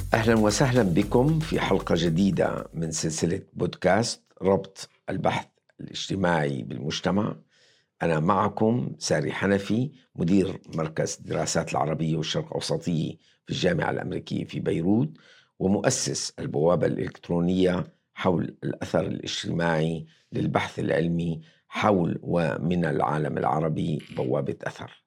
اهلا وسهلا بكم في حلقه جديده من سلسله بودكاست ربط البحث الاجتماعي بالمجتمع انا معكم ساري حنفي مدير مركز الدراسات العربيه والشرق الاوسطيه في الجامعه الامريكيه في بيروت ومؤسس البوابه الالكترونيه حول الاثر الاجتماعي للبحث العلمي حول ومن العالم العربي بوابه اثر.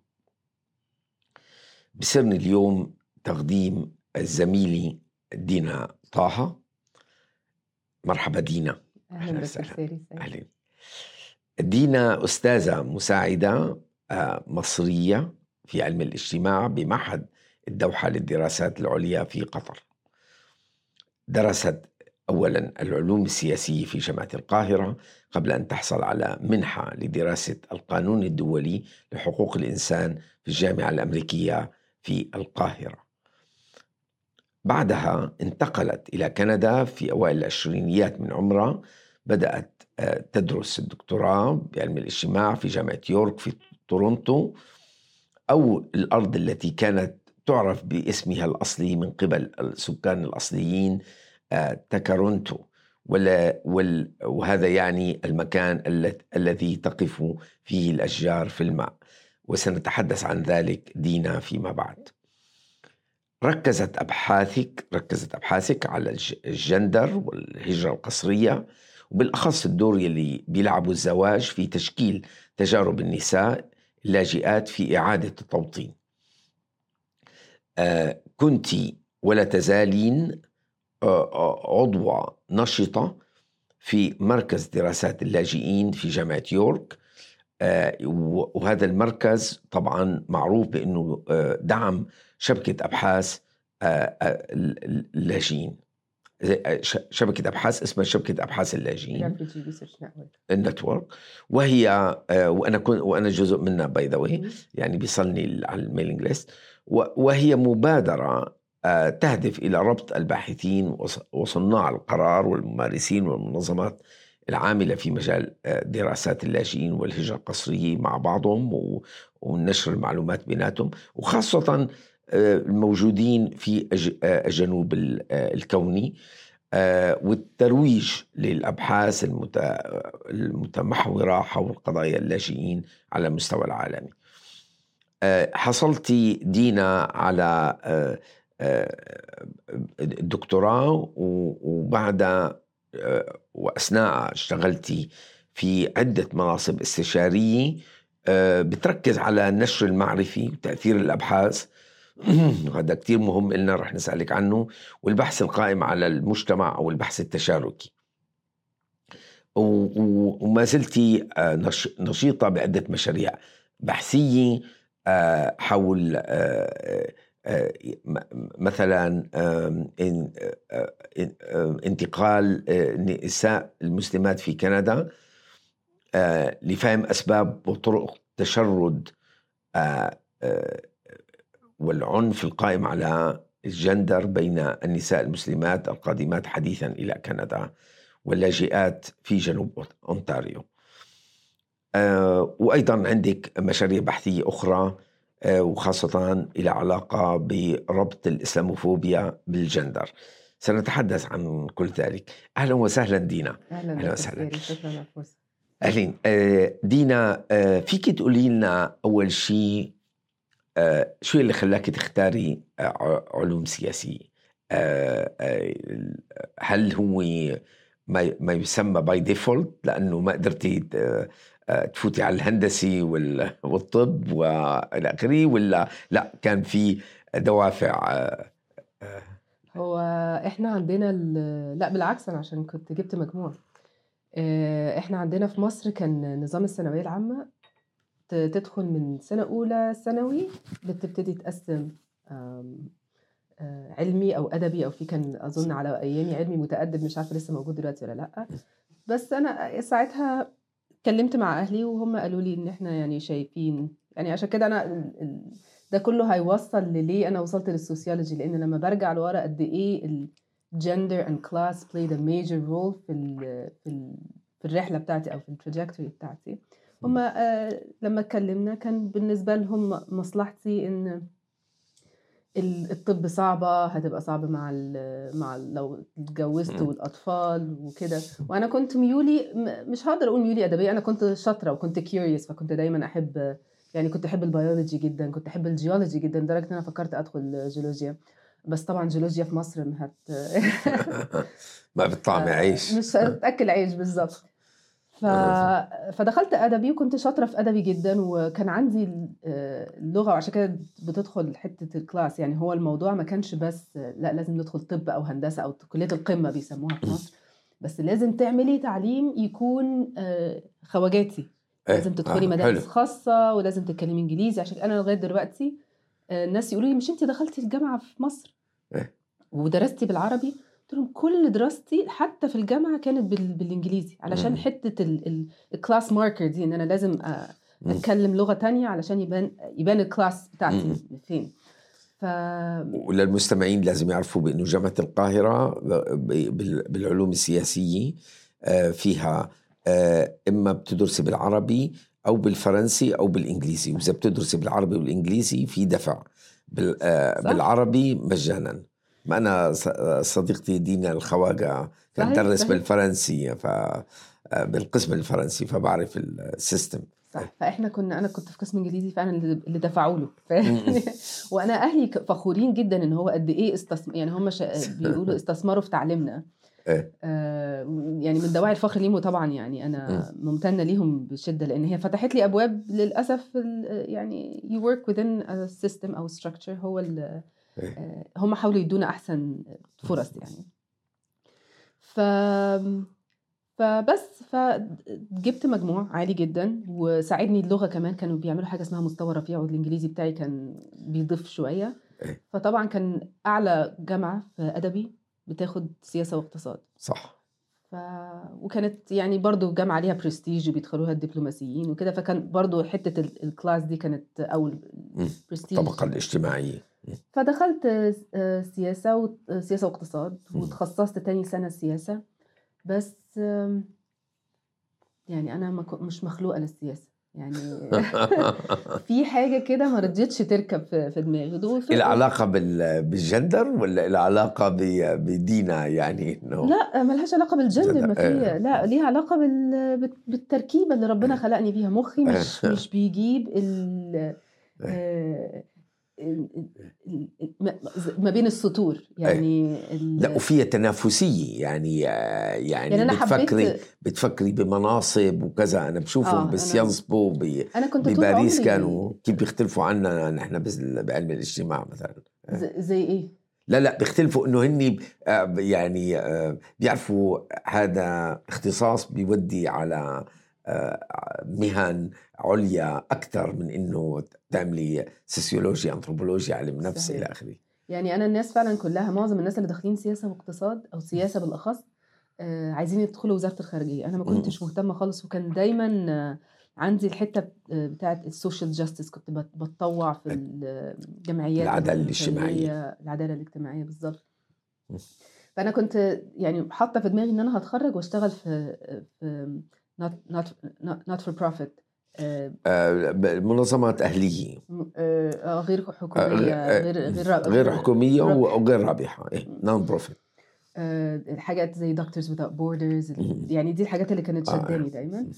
بسرني اليوم تقديم زميلي دينا طه مرحبا دينا اهلا بك ساري اهلا دينا استاذه مساعده آه، مصريه في علم الاجتماع بمعهد الدوحه للدراسات العليا في قطر درست اولا العلوم السياسيه في جامعه القاهره قبل ان تحصل على منحه لدراسه القانون الدولي لحقوق الانسان في الجامعه الامريكيه في القاهره بعدها انتقلت إلى كندا في أوائل العشرينيات من عمرها بدأت آه، تدرس الدكتوراه بعلم الاجتماع في جامعة يورك في تورونتو أو الأرض التي كانت تعرف باسمها الأصلي من قبل السكان الأصليين آه، تاكارونتو وهذا يعني المكان الذي تقف فيه الأشجار في الماء وسنتحدث عن ذلك دينا فيما بعد ركزت ابحاثك ركزت ابحاثك على الجندر والهجره القسريه وبالاخص الدور يلي بيلعبه الزواج في تشكيل تجارب النساء اللاجئات في اعاده التوطين. آه كنت ولا تزالين آه, آه، عضوه نشطه في مركز دراسات اللاجئين في جامعه يورك آه وهذا المركز طبعا معروف بانه آه دعم شبكة أبحاث آه، آه، اللاجئين آه، شبكة أبحاث اسمها شبكة أبحاث اللاجئين النتورك وهي وأنا كنت وأنا جزء منها باي ذا واي يعني بيصلني على الميلينج ليست وهي مبادرة تهدف إلى ربط الباحثين وصناع القرار والممارسين والمنظمات العاملة في مجال دراسات اللاجئين والهجرة القسرية مع بعضهم ونشر المعلومات بيناتهم وخاصة الموجودين في الجنوب الكوني والترويج للابحاث المتمحوره حول قضايا اللاجئين على المستوى العالمي. حصلت دينا على الدكتوراه وبعد واثناء اشتغلتي في عده مناصب استشاريه بتركز على النشر المعرفي وتاثير الابحاث هذا كتير مهم لنا رح نسألك عنه والبحث القائم على المجتمع أو البحث التشاركي وما زلتي آه، نشيطة بعدة مشاريع بحثية آه، حول آه، مثلا انتقال النساء المسلمات في كندا لفهم أسباب وطرق تشرد والعنف القائم على الجندر بين النساء المسلمات القادمات حديثا الى كندا واللاجئات في جنوب اونتاريو. أه وايضا عندك مشاريع بحثيه اخرى أه وخاصه الى علاقه بربط الاسلاموفوبيا بالجندر. سنتحدث عن كل ذلك. اهلا وسهلا دينا. اهلا, أهلا وسهلا. شكرا اهلين أه دينا أه فيك تقولي لنا اول شيء آه، شو اللي خلاك تختاري آه، علوم سياسية آه، هل هو ما يسمى باي ديفولت لأنه ما قدرتي تفوتي على الهندسي والطب والى اخره ولا لا كان في دوافع هو احنا عندنا لا بالعكس انا عشان كنت جبت مجموع احنا عندنا في مصر كان نظام الثانويه العامه تدخل من سنة أولى ثانوي بتبتدي تقسم علمي أو أدبي أو في كان أظن على أيامي علمي متأدب مش عارفة لسه موجود دلوقتي ولا لأ بس أنا ساعتها اتكلمت مع أهلي وهم قالوا لي إن إحنا يعني شايفين يعني عشان كده أنا ده كله هيوصل لليه أنا وصلت للسوسيولوجي لأن لما برجع لورا قد إيه الجندر and class played a major role في ال في ال في الرحلة بتاعتي أو في التراجكتوري بتاعتي هم آه، لما اتكلمنا كان بالنسبة لهم مصلحتي إن ال الطب صعبة، هتبقى صعبة مع ال مع ال لو اتجوزت إمم. والأطفال وكده، وأنا كنت ميولي م مش هاقدر أقول ميولي أدبية، أنا كنت شاطرة وكنت curious فكنت دايمًا أحب يعني كنت أحب الbiology جدًا، كنت أحب الgeology جدًا، لدرجة إن أنا فكرت أدخل جيولوجيا، بس طبعًا جيولوجيا في مصر ما هت ما بتطعمي عيش. مش هتأكل عيش بالضبط. ف فدخلت أدبي وكنت شاطرة في أدبي جدًا، وكان عندي ال آآ اللغة وعشان كده بتدخل حتة الclass يعني هو الموضوع ما كانش بس لأ لازم ندخل طب أو هندسة أو كليات القمة بيسموها في مصر، بس لازم تعملي تعليم يكون آآ خواجاتي، إيه، لازم تدخلي آه، مدارس حلو. خاصة ولازم تتكلمي إنجليزي، عشان أنا لغاية دلوقتي آآ الناس يقولوا لي: "مش أنتِ دخلتِ الجامعة في مصر إيه. ودرستِ بالعربي؟" قُلت لهم: "كل دراستي حتى في الجامعة كانت بال بالإنجليزي، علشان إمم. حتة ال ال الclass marker دي إن أنا لازم أ إمم. أتكلم لغة تانية علشان يبان يبان الclass بتاعتي إمم. فين." ف وللمستمعين لازم يعرفوا بأنه جامعة القاهرة ب بال بالعلوم السياسية آآ فيها آآ إما بتدرسي بالعربي أو بالفرنسي أو بالإنجليزي، وإذا بتدرسي بالعربي والإنجليزي في دفع، بال آآ صح. بالعربي مجانًا. ما أنا ص صديقتي دينا الخواجة كانت صحيح، تدرس صحيح. بالفرنسي ف آآ بالقسم الفرنسي فباعرف الsystem. صح، فإحنا كنا أنا كنت في قسم إنجليزي فعلًا اللي اللي دفعوا له ف إمم، إمم. وأنا أهلي ك فخورين جدًا إن هو قد إيه استثم يعني هم ش بيقولوا استثمروا في تعليمنا. إيه. آآ يعني من دواعي الفخر ليهم وطبعًا يعني أنا ممتنة ليهم بشدة، لإن هي فتحت لي أبواب للأسف ال يعني you work within a system أو structure هو ال إيه. آآ هم حاولوا يدونا أحسن فرص يعني. ف فبس فجبت مجموع عالي جدًا، وساعدني اللغة كمان كانوا بيعملوا حاجة اسمها مستوى رفيع والإنجليزي بتاعي كان بيضيف شوية، إيه. فطبعًا كان أعلى جامعة في أدبي بتاخد سياسة واقتصاد. صح. ف وكانت يعني برضه جامعة ليها prestige وبيدخلوها الدبلوماسيين وكده، فكان برضه حتة ال الclass دي كانت أو ال إمم. الprestige الطبقة الاجتماعية. إمم. فدخلت س آآ سياسة وت سياسة واقتصاد، إمم. واتخصصت تاني سنة سياسة، بس آمم يعني أنا ما ك مش مخلوقة للسياسة، يعني في حاجة كده ما رضيتش تركب في في دماغي د وف إلها علاقة بال بالgender والّا إلها علاقة ب بدينا يعني إنه لأ ما لهاش علاقة بالgender ما في إيه. لأ ليها علاقة بال بالت بالتركيبة اللي ربنا خلقني بيها، مخي مش مش بيجيب ال آآ ال ال ال ما ما بين السطور، يعني ال لأ وفيها تنافسية يعني يعني يعني أنا بتفكري حبيت بتفكري بمناصب وكذا، أنا باشوفهم آه، بس أنا ينصبوا ب أنا كنت طول بباريس عمري كانوا كيف بيختلفوا عنا نحن بال بعلم الاجتماع مثلًا. ز زي إيه؟ لا، لأ بيختلفوا إنه هني آآ ب يعني آآ بيعرفوا هذا اختصاص بيودي على آآ مهن عليا أكتر من إنه تعملي سوسيولوجيا، أنثروبولوجيا، علم نفس صحيح. إلى آخره. يعني أنا الناس فعلًا كلها معظم الناس اللي داخلين سياسة واقتصاد أو سياسة بالأخص آآ عايزين يدخلوا وزارة الخارجية، أنا ما إمم. كنتش مهتمة خالص وكان دايمًا عندي الحتة ب بتاعة الsocial justice كنت بات باتطوع في الجمعيات العدالة الاجتماعية. الخيرية، العدالة الاجتماعية بالضبط. إمم. فأنا كنت يعني حاطة في دماغي إن أنا هاتخرج واشتغل في في not not not not for profit آآ آآ ب منظمات أهلية. م آآ آه غير آآ غ حكومية آآ غير غير غير حكومية ربح. و وغير رابحة إيه إمم. non profit. آآ حاجات زي Doctors Without Borders ال إمم. يعني دي الحاجات اللي كانت آه، شدّاني إيه. دايمًا. إمم.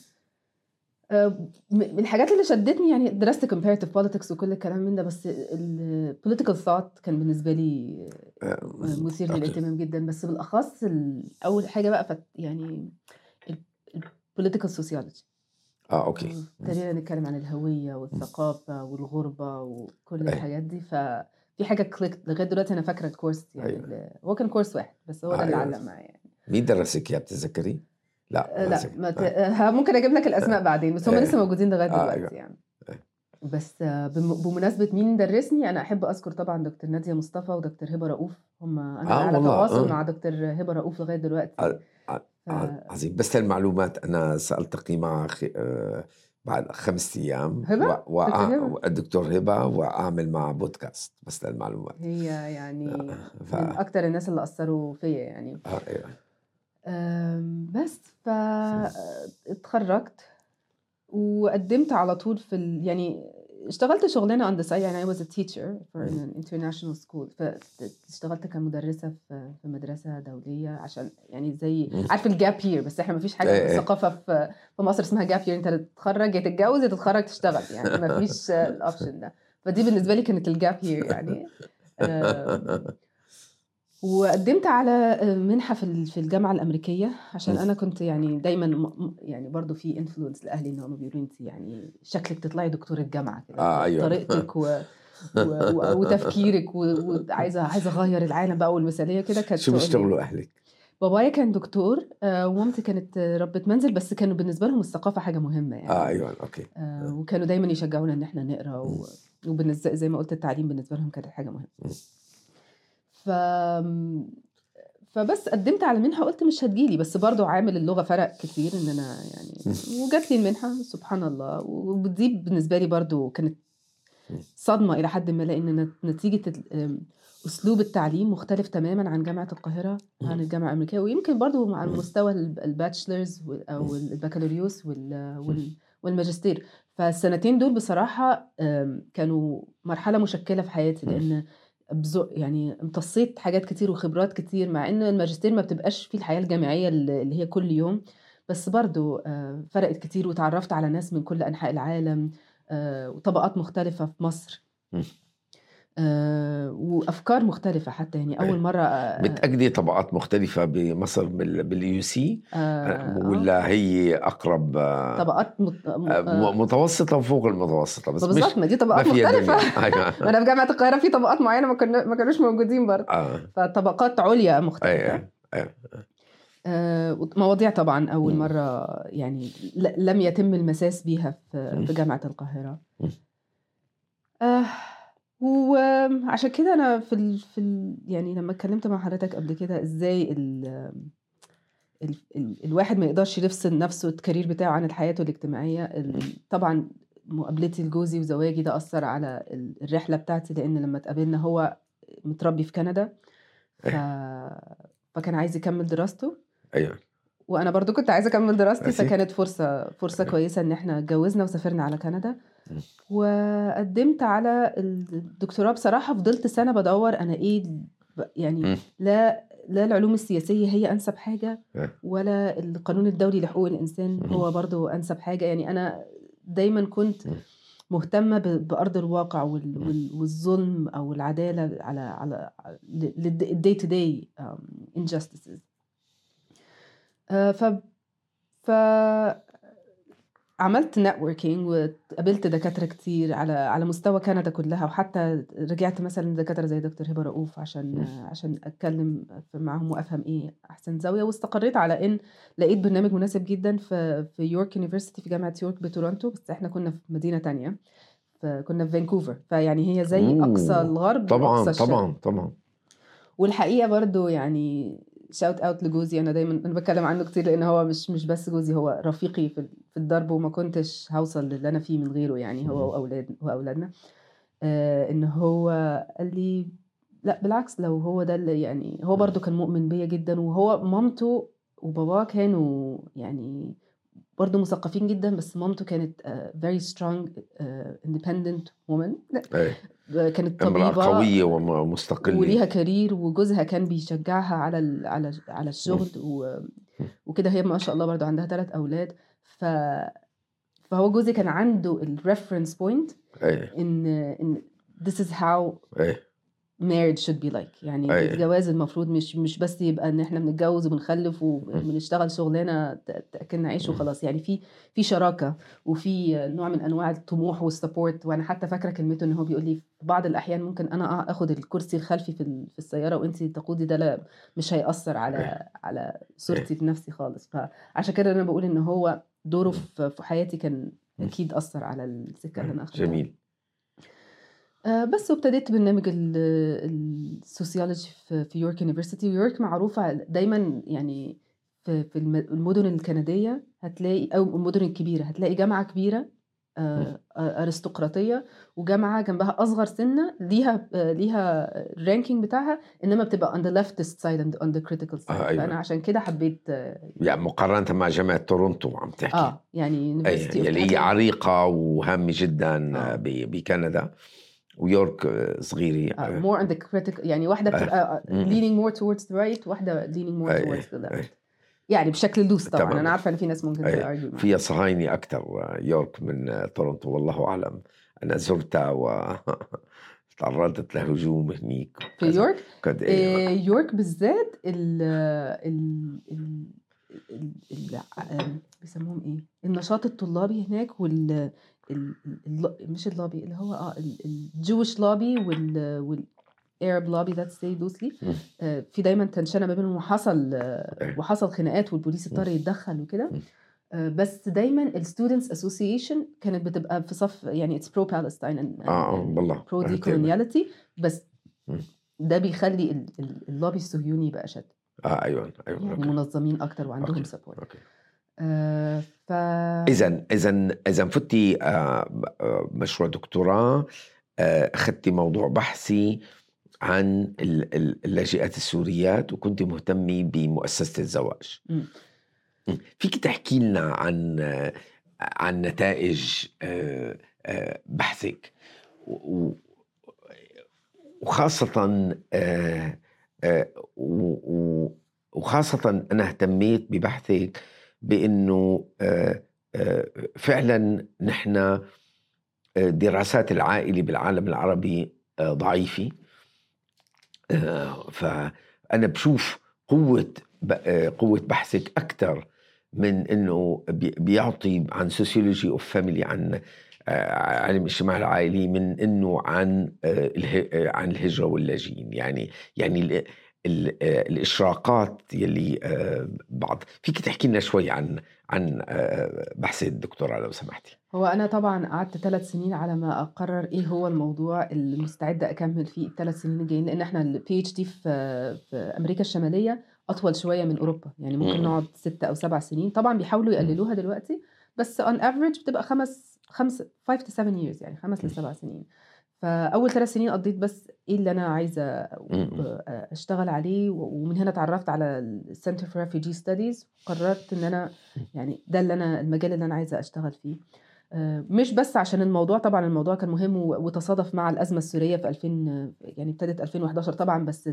آآ م من الحاجات اللي شدّتني يعني درست comparative politics وكل الكلام من ده، بس ال political thought كان بالنسبة لي آآ م مثير أوكي. للاهتمام جدًا، بس بالأخص ال أول حاجة بقى فت يعني ال الpolitical sociology. آه أوكي. إمم. ابتدينا نتكلم عن الهوية والثقافة والغربة وكل أيوه. الحاجات دي، ففي حاجة clicked لغاية دلوقتي أنا فاكرة الcourse يعني أيوه. ال هو كان course واحد، بس هو ده اللي أيوه. علّق معايا يعني. مين درسِك إياه بتتذكري؟ لأ آآ ما لأ ذك ما ت آه. ه ممكن أجيب لك الأسماء بعدين، بس هم إيه. لسه موجودين لغاية آه، دلوقتي أيوه. يعني. إيه. بس بم بمناسبة مين درسني، أنا أحب أذكر طبعًا دكتور نادية مصطفى ودكتور هبة رؤوف، هم أنا آه على والله، تواصل آه. مع دكتور هبة رؤوف لغاية دلوقتي. ع ع ف ع عظيم، بس للمعلومات أنا سألتقي مع خ آآ بعد 5 أيام هبة؟ و وأع دكتور هبة؟ الدكتور هبة وأعمل معها بودكاست بس للمعلومات. هي يعني آه، ف من أكتر الناس اللي أثّروا فيّا يعني. آه أيوه. آمم بس ف اتخرّجت وقدّمت على طول في ال يعني اشتغلت شغلانه on the side يعني I was a teacher for an international school فاشتغلت كمدرسه في في مدرسه دوليه عشان يعني زي مم. عارف الجاب يير بس احنا ما فيش حاجه إيه في إيه. الثقافه في في مصر اسمها جاب يير انت تتخرج يا تتجوز يا تتخرج تشتغل يعني ما فيش الاوبشن ده فدي بالنسبه لي كانت الجاب يير يعني آم، وقدمت على منحه في ال- في الجامعه الامريكيه عشان مم. انا كنت يعني دايما م- م- يعني برضو في انفلونس لاهلي ان هم بيقولوا انت يعني شكلك تطلعي دكتوره جامعه كده آه، أيوة. طريقتك و... و... و... وتفكيرك و- وعايزه عايزه اغير العالم بقى والمثاليه كده كانت شو تقول لي- بيشتغلوا اهلك؟ بابايا كان دكتور آه، ومامتي كانت ربة منزل بس كانوا بالنسبه لهم الثقافه حاجه مهمه يعني اه ايوه اوكي آه، وكانوا دايما يشجعونا ان احنا نقرا و... وبالنسبه زي ما قلت التعليم بالنسبه لهم كانت حاجه مهمه مم. ف فبس قدمت على منحه قلت مش هتجيلي بس برضو عامل اللغه فرق كتير ان انا يعني وجات لي المنحه سبحان الله ودي بالنسبه لي برضو كانت صدمه الى حد ما لان نت- نتيجه ال- أم، اسلوب التعليم مختلف تماما عن جامعه القاهره عن الجامعه الامريكيه ويمكن برضو مع مستوى ال- الباتشلرز وال- او البكالوريوس وال- وال- والماجستير فالسنتين دول بصراحه أم، كانوا مرحله مشكله في حياتي لان بزو يعني امتصيت حاجات كتير وخبرات كتير مع ان الماجستير ما بتبقاش فيه الحياه الجامعيه اللي اللي هي كل يوم بس برضو آه، فرقت كتير وتعرفت على ناس من كل انحاء العالم آه، وطبقات مختلفه في مصر مم. آه، وافكار مختلفه حتى يعني اول مره آه، بتأجدي طبقات مختلفة بمصر باليو سي آه، ولا هي اقرب آه، طبقات مت... م- آه، آه، م- متوسطة وفوق المتوسطة بس بالظبط مش ما دي ما طبقات فيها مختلفه دنيا أيوة. ما انا في جامعه القاهره في طبقات معينه ما كنا ما كانوش موجودين برضه اه فطبقات عليا مختلفه ايوه ايوه آه، مواضيع طبعا أول مم. مرة يعني ل- لم يتم المساس بيها في مم. في جامعة القاهرة مم. آه، وعشان كده أنا في ال في ال يعني لما اتكلمت مع حضرتك قبل كده إزاي ال ال ال الواحد ما يقدرش يفصل نفسه الكارير بتاعه عن حياته الاجتماعية ال- طبعا مقابلتي لجوزي وزواجي ده أثر على ال- الرحلة بتاعتي لأن لما اتقابلنا هو متربي في كندا ف... فكان عايز يكمل دراسته ايوه وانا برضو كنت عايزه اكمل دراستي ماشي. فكانت فرصه فرصه كويسه ان احنا اتجوزنا وسافرنا على كندا مم. وقدمت على الدكتوراه بصراحه فضلت سنه بدور انا ايه ب- يعني مم. لا لا العلوم السياسيه هي انسب حاجه إيه. ولا القانون الدولي لحقوق الانسان مم. هو برضو انسب حاجه يعني انا دايما كنت مم. مهتمه ب- بارض الواقع وال- وال- والظلم او العداله على على الدي تو داي injustices آه، ف ف عملت نتوركينج وقابلت دكاتره كتير على على مستوى كندا كلها وحتى رجعت مثلا لدكاتره زي دكتور هبه رؤوف عشان آه، عشان اتكلم معاهم وافهم ايه احسن زاويه واستقريت على ان لقيت برنامج مناسب جدا في في يورك يونيفرسيتي في جامعه يورك بتورونتو بس احنا كنا في مدينه تانية فكنا في فانكوفر فيعني هي زي أوه. اقصى الغرب طبعا وأقصى الشرق. طبعا طبعا والحقيقه برضو يعني شاوت اوت لجوزي انا دايما انا بتكلم عنه كتير لان هو مش مش بس جوزي هو رفيقي في في الدرب وما كنتش هوصل للي انا فيه من غيره يعني هو واولاد واولادنا آه ان هو قال لي لا بالعكس لو هو ده اللي يعني هو برضو كان مؤمن بيا جدا وهو مامته وباباه كانوا يعني برضو مثقفين جدا بس مامته كانت uh, very strong uh, independent woman ايه كانت امرأة طبيبة قوية ومستقلة وليها كارير وجوزها كان بيشجعها على ال على على الشغل و... وكده هي ما شاء الله برضو عندها ثلاث اولاد ف فهو جوزي كان عنده الريفرنس بوينت ايه ان ان this is how ايه marriage should be like يعني أيوة. الجواز المفروض مش مش بس يبقى ان احنا بنتجوز وبنخلف وبنشتغل شغلانه ت- تاكلنا عيش وخلاص يعني في في شراكه وفي نوع من انواع الطموح والسبورت وانا حتى فاكره كلمته ان هو بيقول لي في بعض الاحيان ممكن انا اخد الكرسي الخلفي في ال- في السياره وانت تقودي ده لا مش هياثر على على صورتي بنفسي خالص فعشان كده انا بقول ان هو دوره في في حياتي كان اكيد اثر على السكه اللي انا اخدتها جميل آه، بس وابتديت برنامج ال- السوسيولوجي في في يورك يونيفرسيتي ويورك معروفة دايما يعني في في الم- المدن الكندية هتلاقي أو المدن الكبيرة هتلاقي جامعة كبيرة آه، آه، ارستقراطيه وجامعه جنبها اصغر سنه ليها آه، ليها الرانكينج بتاعها انما بتبقى on the leftist side and on the critical side آه، أيوة. فانا عشان كده حبيت اه يعني مقارنة مع جامعة تورونتو عم تحكي آه، يعني أي University of يلي هي Canada. عريقة وهامة جدا آه. ب- بكندا ويورك آه، صغيرة آه، آه. more on the critical يعني واحده آه. بتبقى آه، مم. leaning more towards the right واحده leaning more أي، towards the أي. left يعني بشكل لوس طبعا تمام. انا عارفه ان في ناس ممكن أي. تارجو معايا. فيها صهاينة أكثر يورك من آه، تورونتو والله أعلم أنا زرتها و تعرضت لهجوم هنيك في يورك قد آه، إيه يورك بالذات ال ال ال ال- ال- آم، بيسموهم ايه النشاط الطلابي هناك وال ال ال مش اللوبي اللي هو اه الجويش لوبي وال وال Arab lobby that's say loosely مم. آه، في دايما تنشنه ما بينهم وحصل آه، إيه. وحصل خناقات والبوليس اضطر يتدخل وكده مم. آه، بس دايما الستودنتس اسوسيشن كانت بتبقى في صف يعني اتس برو بالستاين آه آه والله برو آه، دي كولونياليتي بس مم. ده بيخلي ال- ال- اللوبي الصهيوني يبقى اشد آه أيوة أيوة يعني أوكي. منظمين اكتر وعندهم أوكي. سبورت أوكي. آه ف إذا إذا إذا فتي آه، آه، مشروع دكتوراه آه، أخذتي موضوع بحثي عن ال- ال- اللاجئات السوريات وكنت مهتمة بمؤسسة الزواج مم. مم. فيك تحكي لنا عن آه، عن نتائج آه، آه، بحثك و- و- وخاصة آه، آه، و- و- وخاصة أنا اهتميت ببحثك بأنه آه، آه، فعلا نحن آه، دراسات العائلة بالعالم العربي آه، ضعيفة آه، فأنا بشوف قوة ب- آه، قوة بحثك أكثر من انه بي- بيعطي عن سوسيولوجي اوف فاميلي عن آه، علم الاجتماع العائلي من انه عن آه، اله- آه، عن الهجره واللاجئين يعني يعني ال- ال- آه، الاشراقات يلي آه، بعض فيك تحكي لنا شوي عن عن آه، بحث الدكتوراه لو سمحتي هو انا طبعا قعدت ثلاث سنين على ما اقرر ايه هو الموضوع اللي مستعده اكمل فيه الثلاث سنين الجايين لان احنا البي اتش دي في في امريكا الشماليه اطول شويه من اوروبا يعني ممكن مم. نقعد ستة او سبع سنين طبعا بيحاولوا يقللوها دلوقتي بس on average بتبقى خمس خمس 5 to 7 years يعني خمس لسبع سنين فاول ثلاث سنين قضيت بس ايه اللي انا عايزه مم. اشتغل عليه ومن هنا اتعرفت على السنتر فور ريفيجي ستاديز قررت ان انا يعني ده اللي انا المجال اللي انا عايزه اشتغل فيه آه، مش بس عشان الموضوع طبعا الموضوع كان مهم و- وتصادف مع الازمه السوريه في 2000 يعني ابتدت 2011 طبعا بس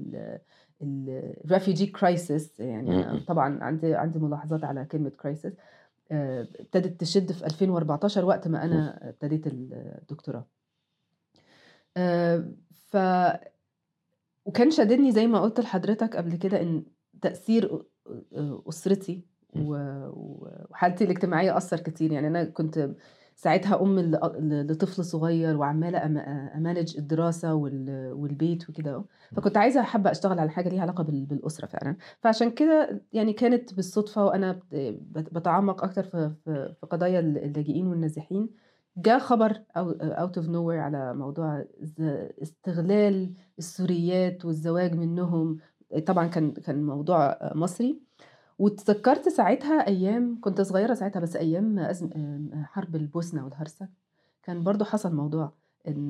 الريفيجي كرايسيس يعني أنا مم. طبعا عندي عندي ملاحظات على كلمه كرايسيس ابتدت تشد في 2014 وقت ما انا ابتديت الدكتوراه آه، ف وكان شاددني زي ما قلت لحضرتك قبل كده ان تاثير اسرتي و- و- وحالتي الاجتماعيه اثر كتير يعني انا كنت ساعتها ام ل- لطفل صغير وعماله أم- امانج الدراسه وال- والبيت وكده فكنت عايزه حابه اشتغل على حاجه ليها علاقه بال- بالاسره فعلا فعشان كده يعني كانت بالصدفه وانا بت- بتعمق اكتر في في في قضايا اللاجئين والنازحين جاء خبر اوت اوف نو على موضوع ز- استغلال السوريات والزواج منهم طبعا كان كان موضوع مصري وتذكرت ساعتها ايام كنت صغيره ساعتها بس ايام أزم... حرب البوسنه والهرسك كان برضو حصل موضوع ان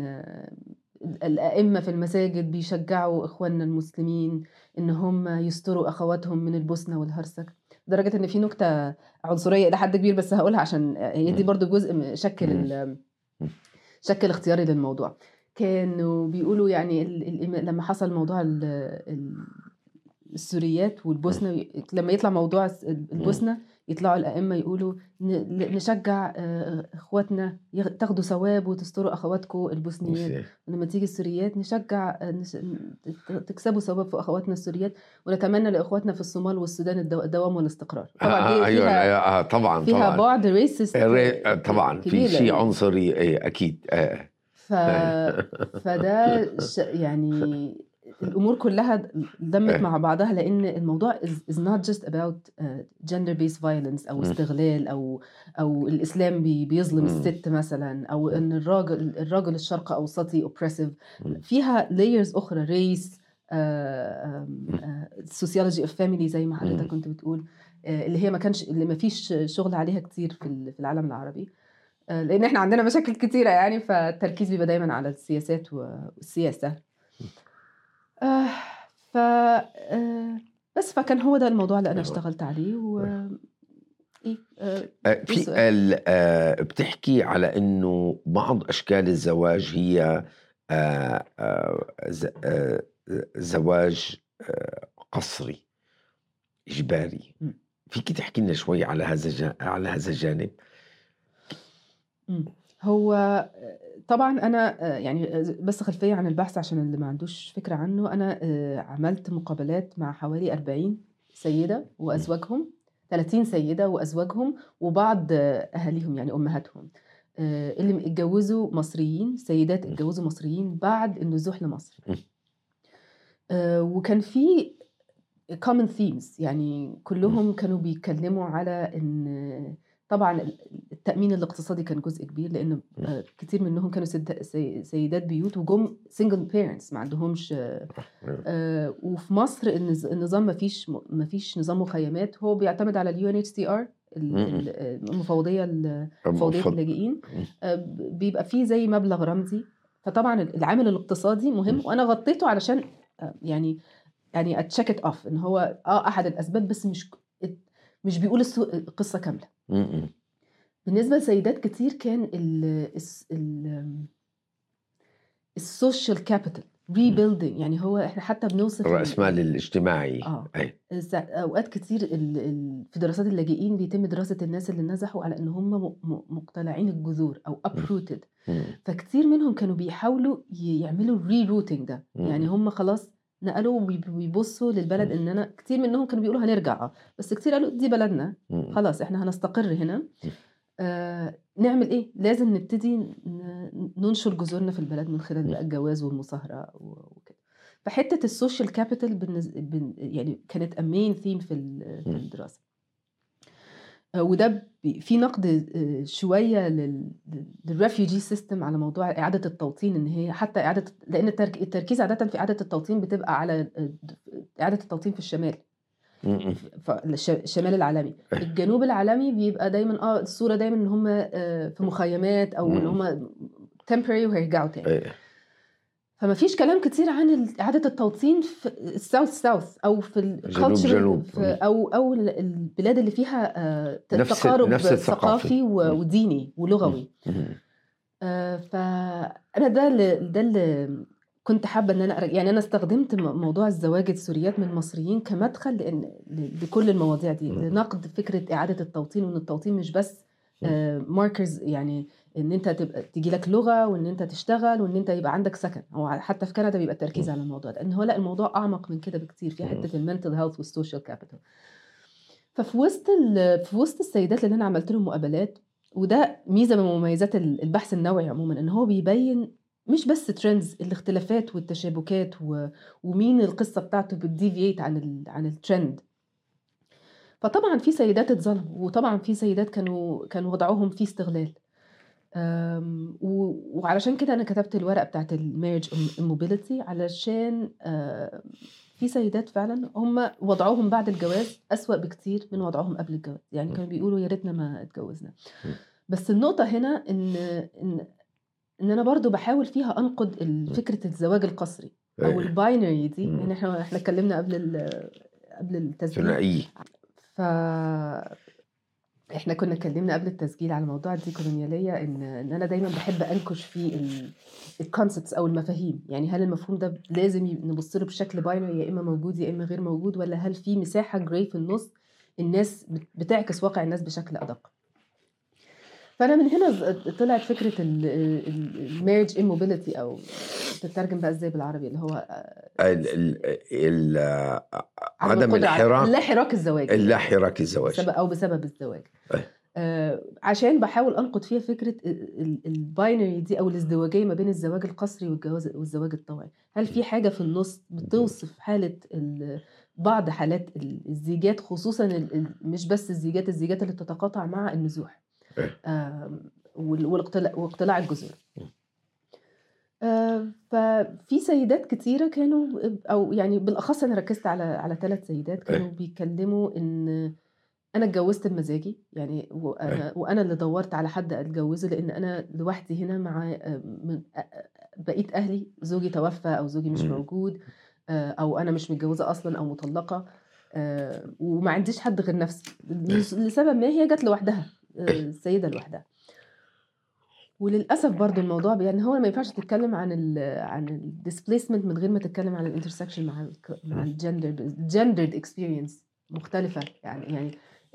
الائمه في المساجد بيشجعوا اخواننا المسلمين ان هم يستروا اخواتهم من البوسنه والهرسك لدرجه ان في نكته عنصريه الى حد كبير بس هقولها عشان هي دي برضو جزء من- شكل ال- شكل اختياري للموضوع كانوا بيقولوا يعني ال- ال- لما حصل موضوع ال- ال- السوريات والبوسنه لما يطلع موضوع الس- البوسنه يطلعوا الائمه يقولوا ن- نشجع آه، اخواتنا يغ- تاخدوا ثواب وتستروا اخواتكم البوسنيات لما تيجي السوريات نشجع آه، نش- ت- تكسبوا ثواب في اخواتنا السوريات ونتمنى لاخواتنا في الصومال والسودان الدو- الدوام والاستقرار طبعا آه دي ايوه فيها آه طبعا فيها طبعا بعد ريسست ري- آه، طبعا في شيء عنصري ايه اكيد آه. ف... فده ش... يعني الامور كلها دمت إيه. مع بعضها لان الموضوع is, is not just about uh, gender based violence او مم. استغلال او او الاسلام بي... بيظلم مم. الست مثلا او ان الراجل الراجل الشرق اوسطي oppressive مم. فيها layers اخرى ريس سوسيولوجي اوف فاميلي زي ما مم. حضرتك كنت بتقول آه، اللي هي ما كانش اللي ما فيش شغل عليها كتير في ال- في العالم العربي آه، لان احنا عندنا مشاكل كتيره يعني فالتركيز بيبقى دايما على السياسات والسياسه آه ف آه بس فكان هو ده الموضوع اللي انا أيوة. اشتغلت عليه و ايه آه آه، في السؤال؟ ال- آه، بتحكي على انه بعض اشكال الزواج هي آه، آه، ز- آه، زواج آه، قصري اجباري م. فيك تحكي لنا شوي على هذا الج- على هذا الجانب مم. هو آه، طبعا انا آه، يعني آه، بس خلفيه عن البحث عشان اللي ما عندوش فكره عنه انا آه، عملت مقابلات مع حوالي 40 سيده وازواجهم 30 سيده وازواجهم وبعض آه، اهاليهم يعني امهاتهم آه، اللي اتجوزوا مصريين سيدات اتجوزوا مصريين بعد النزوح لمصر م. آه، وكان في common themes يعني كلهم كانوا بيتكلموا على ان طبعا التأمين الاقتصادي كان جزء كبير لأن آه، كتير منهم كانوا سد- سي- سيدات بيوت وجم single parents ما عندهمش آه، آه، وفي مصر النز- النظام ما فيش ما فيش نظام مخيمات هو بيعتمد على اليو ان اتش سي ار المفوضيه ال- مفوضيه اتفضل. اللاجئين آه، ب- بيبقى فيه زي مبلغ رمزي فطبعا العامل الاقتصادي مهم وانا غطيته علشان آه، يعني يعني اتشيك ات اوف ان هو اه احد الاسباب بس مش مش بيقول السو- القصه كامله م- م. بالنسبه لسيدات كتير كان ال الس- ال السوشيال كابيتال ريبيلدينج يعني هو احنا حتى بنوصف ال- الراس مال الاجتماعي اه أي. سا- اوقات كتير ال... ال... في دراسات اللاجئين بيتم دراسه الناس اللي نزحوا على ان هم م... م- مقتلعين الجذور او uprooted م. فكتير منهم كانوا بيحاولوا ي- يعملوا الري روتنج ده مم. يعني هم خلاص نقلوا وبي- وبيبصوا للبلد ان انا كتير منهم كانوا بيقولوا هنرجع اه بس كتير قالوا دي بلدنا م. خلاص احنا هنستقر هنا مم. آه نعمل ايه لازم نبتدي ن- ننشر جذورنا في البلد من خلال مم. بقى الجواز والمصاهره و- وكده فحته السوشيال كابيتال بالنز... بن... يعني كانت امين ثيم في ال- في مم. الدراسه آه، وده بي- في نقد آه، شويه لل- للريفيوجي سيستم على موضوع اعاده التوطين ان هي حتى اعاده لان الترك- التركيز عاده في اعاده التوطين بتبقى على آه، اعاده التوطين في الشمال م. م. ف- الش- الشمال العالمي أي. الجنوب العالمي بيبقى دايما اه الصوره دايما ان هم آه، في مخيمات او ان مم. هم temporary وهيرجعوا تاني أي. فما فيش كلام كتير عن ال- اعاده التوطين في الساوث ساوث او في جنوب الcultural- جنوب. في او او ال- البلاد اللي فيها آه، ت- نفس ال- تقارب نفس الثقافة. ثقافي و- مم. وديني ولغوي م. آه، فانا ده اللي ده اللي كنت حابه ان انا أرج... يعني انا استخدمت م- موضوع الزواج السوريات من المصريين كمدخل لان ل- لكل المواضيع دي مم. لنقد فكره اعاده التوطين وان التوطين مش بس ماركرز يعني ان انت تبقى تيجي لك لغه وان انت تشتغل وان انت يبقى عندك سكن هو حتى في كندا بيبقى التركيز مم. على الموضوع ده ان هو لا الموضوع اعمق من كده بكتير في مم. حته المنتل هيلث والسوشيال كابيتال ففي وسط ال- في وسط السيدات اللي انا عملت لهم مقابلات وده ميزه من مميزات ال- البحث النوعي عموما ان هو بيبين مش بس ترندز الاختلافات والتشابكات و... ومين القصه بتاعته بتديفييت عن ال... عن الترند فطبعا في سيدات اتظلموا وطبعا في سيدات كانوا كان وضعهم فيه استغلال أم، و- وعلشان كده انا كتبت الورقه بتاعت المارج موبيليتي علشان آه، في سيدات فعلا هم وضعهم بعد الجواز أسوأ بكتير من وضعهم قبل الجواز يعني كانوا بيقولوا يا ريتنا ما اتجوزنا م. بس النقطه هنا ان ان ان انا برضو بحاول فيها انقد ال- فكره الزواج القسري او أي. الباينري دي م. يعني احنا احنا اتكلمنا قبل ال- قبل التسجيل ثنائية ف احنا كنا اتكلمنا قبل التسجيل على موضوع الديكولونياليه ان ان انا دايما بحب انكش في الكونسبتس او المفاهيم يعني هل المفهوم ده لازم ي- نبص له بشكل باينري يا اما موجود يا اما غير موجود ولا هل في مساحه جراي في النص الناس بت- بتعكس واقع الناس بشكل ادق فانا من هنا ز- طلعت فكره المارج immobility او تترجم بقى ازاي بالعربي اللي هو ال ال ال عدم عدم القدرة على- الحراك لا حراك الزواج اللا حراك الزواج بسبب او بسبب الزواج أي. آه عشان بحاول انقد فيها فكره الباينري دي او الازدواجيه ما بين الزواج القسري والجواز والزواج الطوعي هل في حاجه في النص بتوصف حاله ال- بعض حالات ال- الزيجات خصوصا ال- ال- مش بس الزيجات الزيجات اللي بتتقاطع مع النزوح أي. آم، وال- والاقتلاع واقتلاع الجذور م. آه، ففي سيدات كتيرة كانوا أو يعني بالأخص أنا ركزت على على ثلاث سيدات كانوا بيتكلموا إن انا اتجوزت بمزاجي يعني وانا وانا اللي دورت على حد اتجوزه لان انا لوحدي هنا مع آه، من- آه، آه، بقيه اهلي زوجي توفى او زوجي مش مم. موجود آه، او انا مش متجوزه اصلا او مطلقه آه، وما عنديش حد غير نفسي لس- لسبب ما هي جت لوحدها آه، السيده لوحدها وللاسف برضو الموضوع ب- يعني هو ما ينفعش تتكلم عن ال عن الديسبيسمنت من غير ما تتكلم عن الانترسكشن مع ال مع الجندر جندرد اكسبيرينس مختلفه يعني يعني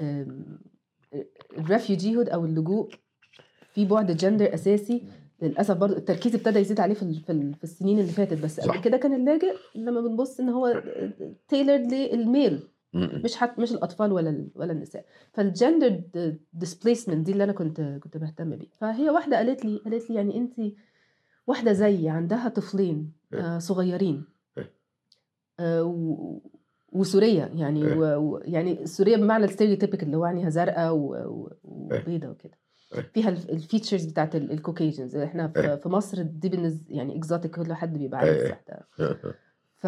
الريفيوجي هود او اللجوء في بعد جندر اساسي للاسف برضو التركيز ابتدى يزيد عليه في ال- في, ال- في السنين اللي فاتت بس قبل صح. كده كان اللاجئ لما بنبص ان هو تailored للميل م- مش حت مش الاطفال ولا ال- ولا النساء فالجندر ديسبيسمنت دي اللي انا كنت كنت بهتم بيها فهي واحده قالت لي قالت لي يعني انت واحده زيي عندها طفلين آه صغيرين آه و- وسوريه يعني إيه. و- و- يعني سوريه بمعنى الستيريوتيبك اللي هو عينيها زرقاء و- و- وبيضه وكده إيه. فيها الفيتشرز بتاعت الكوكيجنز احنا في, إيه. في مصر دي بالنسبه يعني اكزوتيك كل حد بيبقى إيه. عايز واحده م- ف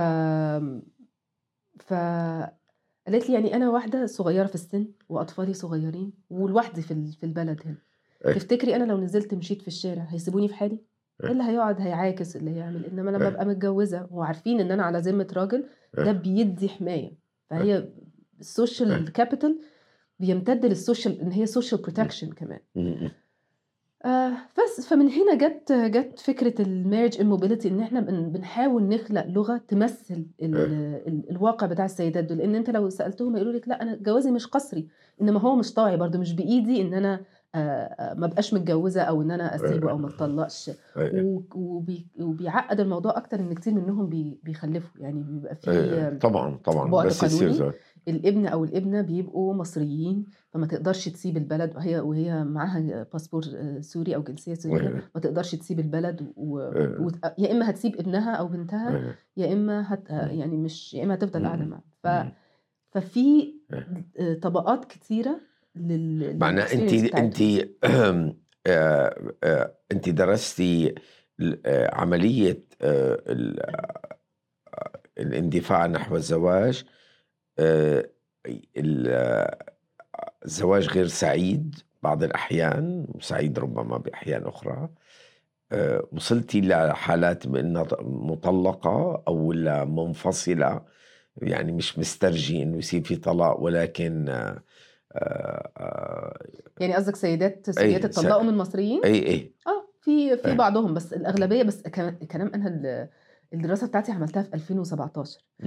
ف قالت لي يعني انا واحده صغيره في السن واطفالي صغيرين ولوحدي في ال- في البلد هنا إيه. تفتكري انا لو نزلت مشيت في الشارع هيسيبوني في حالي إيه. اللي هيقعد هيعاكس اللي هيعمل انما لما إيه. ابقى متجوزه وعارفين ان انا على ذمه راجل ده إيه. بيدي حمايه فهي السوشيال كابيتال بيمتد للسوشيال ان هي سوشيال بروتكشن كمان م- آه بس فمن هنا جت جت فكره المارج immobility ان احنا بن- بنحاول نخلق لغه تمثل ال ال الواقع بتاع السيدات دول لان انت لو سالتهم يقولوا لك لا انا جوازي مش قسري انما هو مش طاعي برضه مش بايدي ان انا آه، آه، ما بقاش متجوزه او ان انا اسيبه او ما اتطلقش إيه. و- وبي وبيعقد الموضوع اكتر ان كتير منهم بي بيخلفوا يعني بيبقى في إيه. آه، طبعا طبعا بعد بس يصير قانوني. زي- الابن او الابنه بيبقوا مصريين فما تقدرش تسيب البلد وهي وهي معاها باسبور آه، سوري او جنسيه سوريه إيه. ما تقدرش تسيب البلد و... إيه. و... يا اما هتسيب ابنها او بنتها إيه. يا اما هت... مم. يعني مش يا اما هتفضل قاعده مم. معاها ف... مم. ففي إيه. آه، طبقات كتيره لل معناه انت للexperience بتاعتهم. انت آه، آه، انت درستي ال- آه، عمليه آه، ال- آه، الاندفاع نحو الزواج آه، ال- آه، الزواج غير سعيد بعض الاحيان وسعيد ربما باحيان اخرى آه، وصلتي لحالات بانها مطلقه او ولا منفصله يعني مش مسترجي انه يصير في طلاق ولكن آه، آه، آه، يعني قصدك سيدات سوريات أي، س- اتطلقوا من مصريين اي اي اه في في إيه. بعضهم بس الاغلبيه بس كمان كلام انا ال- الدراسه بتاعتي عملتها في 2017 مم.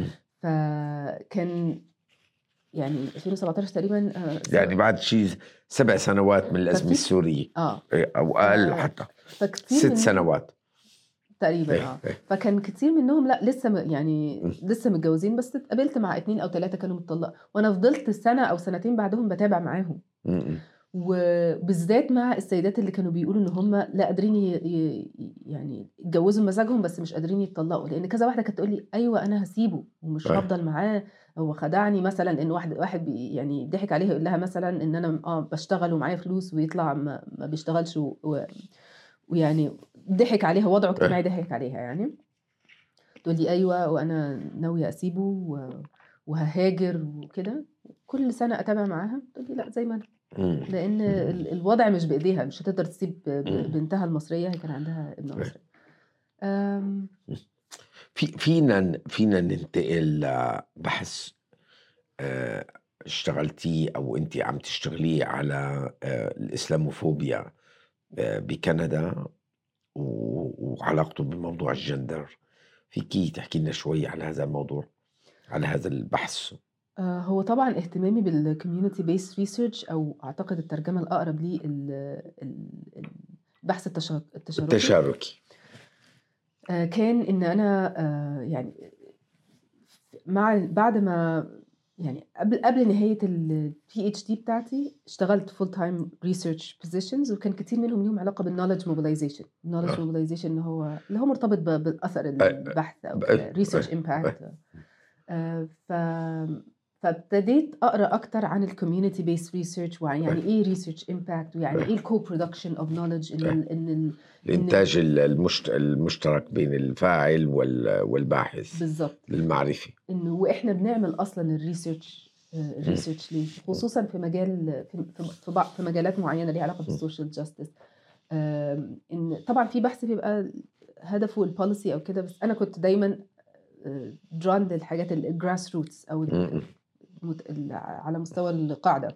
فكان يعني 2017 تقريبا آه، يعني بعد شيء سبع سنوات من الازمه ففي- السوريه اه إيه، او اقل آه، حتى فكتير ست منهم- سنوات تقريبا إيه، اه إيه. فكان كتير منهم لا لسه م- يعني مم. لسه متجوزين بس اتقابلت مع اتنين او ثلاثه كانوا متطلقين وانا فضلت سنه او سنتين بعدهم بتابع معاهم م- م. وبالذات مع السيدات اللي كانوا بيقولوا ان هم لا قادرين ي... ي... يعني يتجوزوا مزاجهم بس مش قادرين يتطلقوا لان كذا واحده كانت تقول لي ايوه انا هسيبه ومش أيوة. هفضل معاه هو خدعني مثلا ان واحد واحد بي يعني ضحك عليها يقول لها مثلا ان انا اه بشتغل ومعايا فلوس ويطلع ما, ما بيشتغلش و... و... ويعني ضحك عليها وضعه اجتماعي ضحك عليها يعني تقول لي ايوه وانا ناويه اسيبه و... وههاجر وكده كل سنه اتابع معاها تقول لي لا زي ما انا م. لان ال- الوضع مش بايديها مش هتقدر تسيب ب- مم. بنتها المصريه هي كان عندها ابن إيه. مصري أم، في فينا فينا ننتقل لبحث آه، اشتغلتي او انت عم تشتغلي على آه، الاسلاموفوبيا آه، بكندا و- وعلاقته بموضوع الجندر فيكي تحكي لنا شوي على هذا الموضوع على هذا البحث آه، هو طبعا اهتمامي بالكوميونتي بيس ريسيرش او اعتقد الترجمه الاقرب ليه ال- ال- البحث التشا- التشاركي التشاركي آه، كان ان انا آه، يعني مع بعد ما يعني قبل قبل نهايه البي اتش دي بتاعتي اشتغلت فول تايم ريسيرش بوزيشنز وكان كتير منهم ليهم علاقه بالنولج موبيلايزيشن النولج آه. موبيلايزيشن اللي هو اللي هو مرتبط ب- بالاثر البحث او أ- ريسيرش أ- امباكت ف فابتديت اقرا اكتر عن الكوميونتي بيس ريسيرش ويعني ايه ريسيرش امباكت ويعني ايه الكو برودكشن اوف نولج ان ال ان ال الانتاج المشت... المشترك بين الفاعل وال... والباحث بالظبط للمعرفه انه واحنا بنعمل اصلا الريسيرش ريسيرش ليه خصوصا في مجال في في في, بعض في مجالات معينه ليها علاقه بالسوشيال جاستس ان طبعا في بحث بيبقى هدفه البوليسي او كده بس انا كنت دايما دران للحاجات الجراس روتس او ال- المت- ال- على مستوى القاعده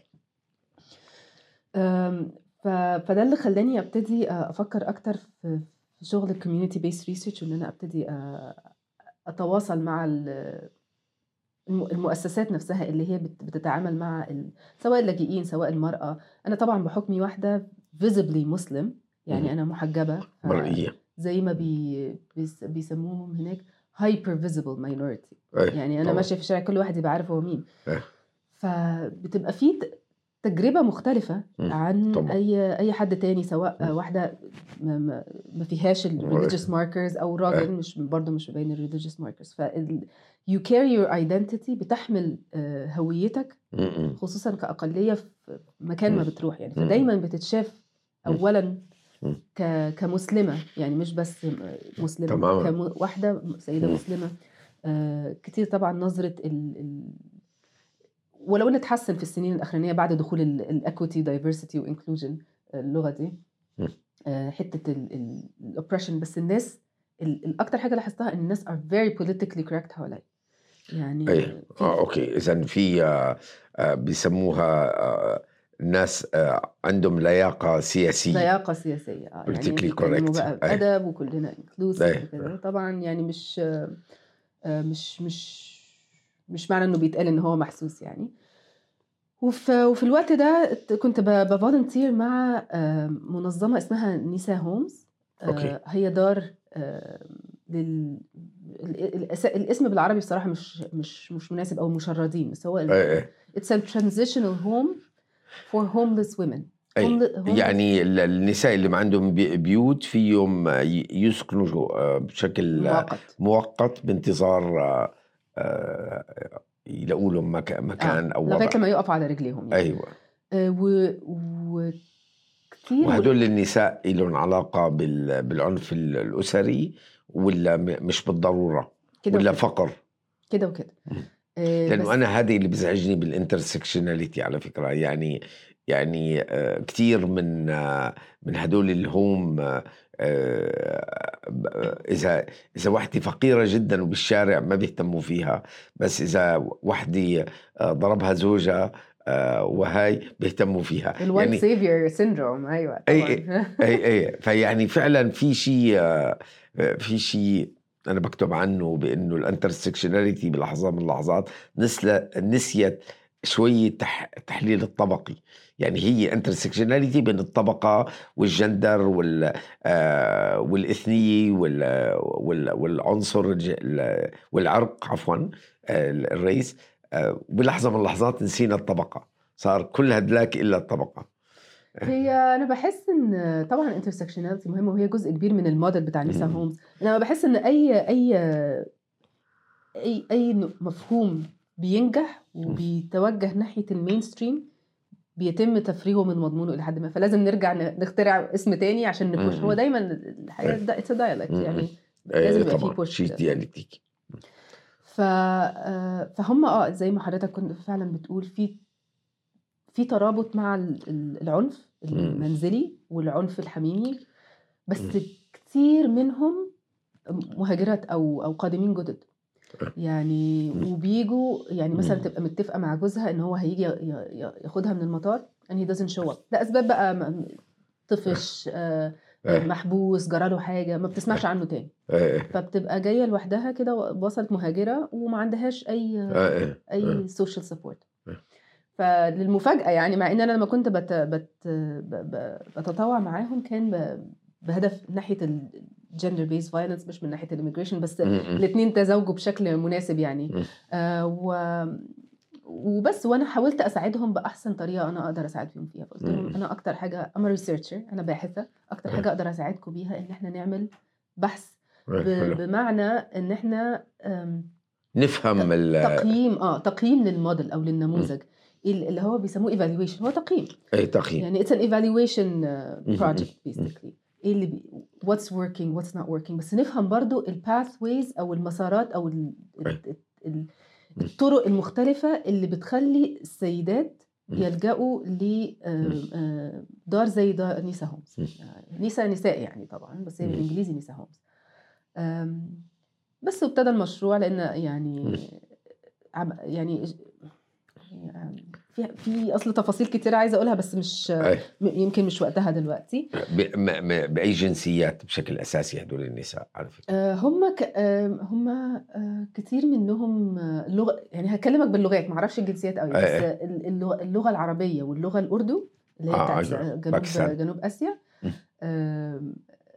أم، ف- فده اللي خلاني ابتدي افكر اكتر في في شغل الكوميونتي بيس ريسيرش وان انا ابتدي أ- اتواصل مع ال- الم- المؤسسات نفسها اللي هي بت- بتتعامل مع ال- سواء اللاجئين سواء المراه انا طبعا بحكمي واحده فيزبلي مسلم يعني مم. انا محجبه ف- مرئيه زي ما بي بيس- بيسموهم هناك هايبر فيزبل ماينورتي أي، يعني انا طبعاً. ماشيه في الشارع كل واحد يبقى عارف هو مين إيه. فبتبقى في ت- تجربه مختلفه مم. عن طبعاً. اي اي حد تاني سواء مم. واحده ما, ما, ما فيهاش الريليجيوس ماركرز او إيه. راجل مش برضه مش باين الريليجيوس ماركرز ف you carry your identity بتحمل آه، هويتك م- م. خصوصا كأقلية في مكان ما مم. بتروح يعني مم. فدايما بتتشاف مم. أولا مم. ك- كمسلمة يعني مش بس مسلمة تماماً. كواحدة سيدة مم. مسلمة آه، كتير طبعا نظرة ال... ال... ولو ان اتحسن في السنين الاخرانيه بعد دخول الاكويتي دايفرسيتي وانكلوجن اللغه دي مم. آه، حته الاوبريشن بس الناس ال- الاكتر حاجه لاحظتها ان الناس are very politically correct حواليا يعني اي في- اه اوكي اذا في آه، آه، بيسموها آه، ناس آه، عندهم لياقه سياسيه لياقه سياسيه اه يعني Politically بيتكلموا correct. بقى أي. بادب وكلنا أي. انكلوسيف وكده طبعا يعني مش آه، آه، مش مش مش معنى انه بيتقال ان هو محسوس يعني وفي, وفي الوقت ده كنت بفولنتير مع آه، منظمه اسمها نيسا هومز آه، أوكي. هي دار آه، لل ال- الأس- الاسم بالعربي بصراحه مش مش مش مناسب او مشردين بس هو اي اي اتس a transitional home for homeless women أي. Homeless- homeless- يعني ال- النساء اللي ما عندهم بي- بيوت فيهم آه، ي- يسكنوا آه، بشكل آه، مؤقت مؤقت بانتظار آه، آه، يلاقوا لهم مك- مكان او لغايه وضع لما يقفوا على رجليهم يعني. ايوه آه، و وكتير وهدول النساء لهم علاقه بال- بالعنف ال- الاسري ولا م- مش بالضروره كده ولا وكده. فقر كده وكده مم. آه، لانه بس- انا هذه اللي بيزعجني بالانترسكشناليتي على فكره يعني يعني آه، كثير من آه، من هدول اللي هم آه، آه، اذا اذا وحده فقيره جدا وبالشارع ما بيهتموا فيها بس اذا وحده آه، ضربها زوجها آه، وهاي بيهتموا فيها الوايت يعني سيفير سيندروم ايوه أي- طبعا اي اي فيعني فعلا في شيء آه، في شيء انا بكتب عنه بانه الانترسكشناليتي بلحظه من اللحظات نسل نسيت شويه تح تحليل الطبقي يعني هي انترسكشناليتي بين الطبقه والجندر وال آه والاثنيه وال وال والعنصر الج- ال- والعرق عفوا آه، الريس آه بلحظه من اللحظات نسينا الطبقه صار كل هدلاك الا الطبقه هي انا بحس ان طبعا الانترسكشناليتي مهمه وهي جزء كبير من الموديل بتاع نيسا مم. هومز انا بحس ان اي اي اي اي مفهوم بينجح وبيتوجه ناحيه المين ستريم بيتم تفريغه من مضمونه الى حد ما فلازم نرجع ن- نخترع اسم تاني عشان نبوش مم. هو دايما الحقيقه ده اتس دايلكت مم. يعني إيه لازم يبقى في طبعا push شيء كده. ديالكتيكي ف آه، فهم اه زي ما حضرتك كنت فعلا بتقول في في ترابط مع ال- ال- العنف مم. المنزلي والعنف الحميمي بس مم. كتير منهم مهاجرات او او قادمين جدد آه. يعني مم. وبيجوا يعني مثلا مم. تبقى متفقه مع جوزها ان هو هيجي ي- ي- ياخدها من المطار and he doesn't show up لاسباب بقى م- طفش آه، إيه. محبوس جراله حاجه ما بتسمعش عنه تاني إيه. فبتبقى جايه لوحدها كده وصلت مهاجره وما عندهاش اي إيه. إيه. اي سوشيال سبورت إيه. فللمفاجاه يعني مع ان انا لما كنت بت بت ب- ب- بتطوع معاهم كان ب- بهدف ناحيه الجندر بيز فايلنس مش من ناحيه الاميجريشن بس م- م. الاثنين تزاوجوا بشكل مناسب يعني م. آه و وبس وانا حاولت اساعدهم باحسن طريقه انا اقدر اساعد فيهم فيها فقلت لهم مم. انا اكتر حاجه انا ريسيرشر انا باحثه اكتر أه. حاجه اقدر اساعدكم بيها ان احنا نعمل بحث إيه. ب- حلو. بمعنى ان احنا أم، نفهم ال تقييم اه تقييم للموديل او للنموذج ال- اللي هو بيسموه evaluation هو تقييم اي تقييم يعني it's an evaluation uh, مم. project basically ايه اللي بي what's working what's not working بس نفهم برضو ال pathways او المسارات او ال ال ال مم. الطرق المختلفة اللي بتخلّي السيدات مم. يلجأوا ل آآ آآ دار زي دار نيسا هومز مم. آآ نيسا نساء يعني طبعًا، بس هي إمم. بالإنجليزي نيسا هومز. آمم بس وابتدى المشروع لإن إمم. يعني عم يعني اج آمم في في أصل تفاصيل كتيرة عايزة أقولها بس مش أيوه. م يمكن مش وقتها دلوقتي. ب م م بأي جنسيات بشكل أساسي هدول النساء على فكرة؟ آآ هم ك آآ هم آآ كتير منهم لغة يعني هاكلمك باللغات ما أعرفش الجنسيات أوي، أي بس أي. ال اللغة اللغة العربية واللغة الأردو اللي هي آه بتاعة أيوه، جنوب باكستان. جنوب آسيا إمم. آمم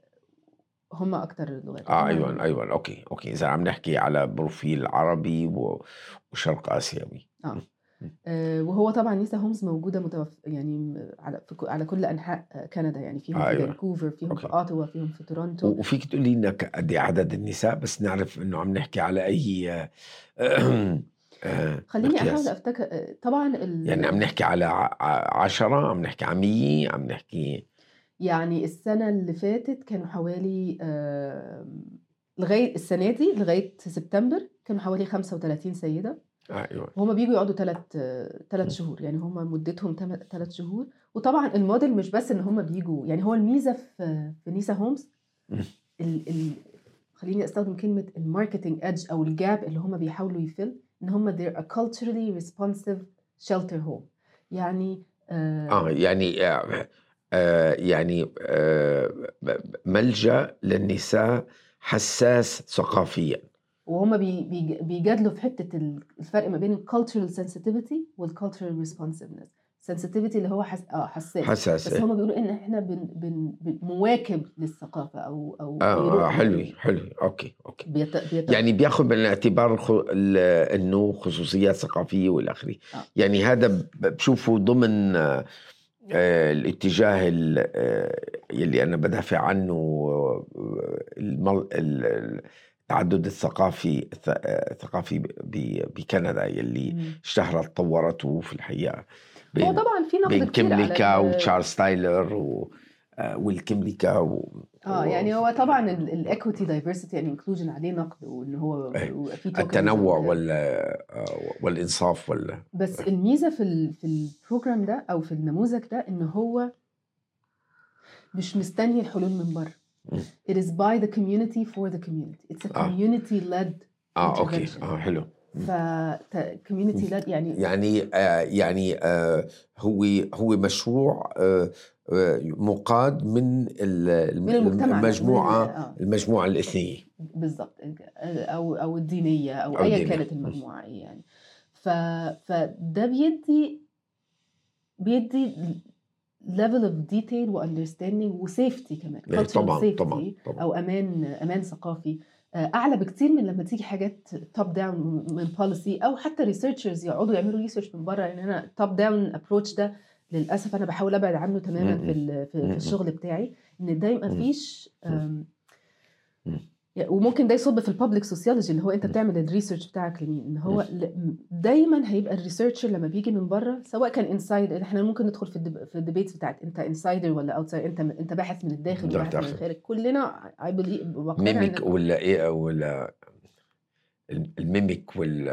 هم أكتر اللغات. آه هم أيوه، أيوه، أوكي، أوكي، إذا عم نحكي على بروفيل عربي و وشرق آسيوي. آه. إمم، إمم. آآ وهو طبعًا نيسا هومز موجودة متوف يعني م على في ك على كل أنحاء كندا، يعني فيهم في أيوه. فانكوفر، فيهم في أوكي. أوتوا، فيهم في و تورونتو. وفيكِ تقولي لنا ك قد إيه عدد النساء بس نعرف إنه عم نحكي على أي آآ خلّيني أحاول مقياس؟ أفتكر آآ طبعًا يعني عم ال نحكي على ع ع 10 عم نحكي على 100 عم نحكي يعني السنة اللي فاتت كانوا حوالي آمم لغاية السنة دي لغاية سبتمبر كانوا حوالي 35 سيدة، أيوه. وهُم بييجوا يقعدوا 3 3 إمم. شهور، يعني هُم مدتهم تم 3 شهور، وطبعًا الmodel مش بس إن هُم بييجوا يعني هو الميزة في في نيسا هومز إمم. ال ال خلّيني أستخدم كلمة الmarketing edge أو الgap اللي هُم بيحاولوا يfill إن هُم they're a culturally responsive shelter home يعني آه، آآ يعني آآ آآ يعني آآ ب ب ملجأ للنساء حساس ثقافيًا. وهُم بي بيج بيجادلوا في حتة ال الفرق ما بين الcultural sensitivity والcultural responsiveness. sensitivity اللي هو حس آه حساس، حساس بس إيه. هُم بيقولوا إن إحنا بن بن ب مواكب للثقافة أو أو آه، بيرو آه، حلوة، يعني حلوة، أوكي، أوكي. بيت بيت يعني بياخد بعين الاعتبار خ ال إنه خصوصيات ثقافية وإلى آخره. آه. يعني هذا ب باشوفه ضمن آآ الاتجاه ال آآ يلّي أنا بادافع عنه المل ال التعدد الثقافي الث الثقافي ب ب بكندا يلّي إمم. اشتهرت طوّرته في الحقيقة هو بين طبعًا في نقد بين كتير على كيمليكا ال وتشارلز تايلر و آآ والكيمليكا و آه، يعني و هو طبعًا ال الequity diversity and inclusion عليه نقد وإن هو إيه. ويبقى في tokenism التنوع وكده. وال آآ والإنصاف وال بس الميزة في ال في الprogram ده أو في النموذج ده إن هو مش مستني الحلول من برّه. إمم. It is by the community for the community. It's a آه. community led آه، أوكي، intervention. آه، حلو. إمم. فت community led يعني يعني آآ يعني آآ هو هو مشروع آآ آآ مُقاد من ال الم من المجتمع ده، من ال المجموعة آه. المجموعة الإثنية. بالضبط الج أو أو الدينية أو أو أيًا الدينية. كانت إمم. المجموعة إيه يعني. ف فده بيدّي بيدّي level of detail وunderstanding وsafety كمان إيه cultural طبعًا، safety طبعًا، طبعًا. أو أمان أمان ثقافي آآ أعلى بكتير من لمّا تيجي حاجات top down من policy أو حتى researchers يقعدوا يعملوا research من برّه، يعني أنا top down approach ده للأسف أنا باحاول أبعد عنه تمامًا إمم، في إمم. ال في إمم، في إمم. الشغل بتاعي، إن ده ما إمم. فيش إمم. آمم إمم. ي وممكن ده يصُب في الpublic sociology اللي هو أنت إمم. بتعمل الresearch بتاعك لمين، إن هو إمم. ل م دايمًا هيبقى الresearcher لمّا بييجي من برّه سواء كان inside إحنا ممكن ندخل في الدب في الdebates بتاعة أنت insider والّا outsider أنت م أنت باحث من الداخل ده وباحث من داخل. الخارج، كلنا I believe باقتنع إن mimic والّا إيه والّا ال الmimic وال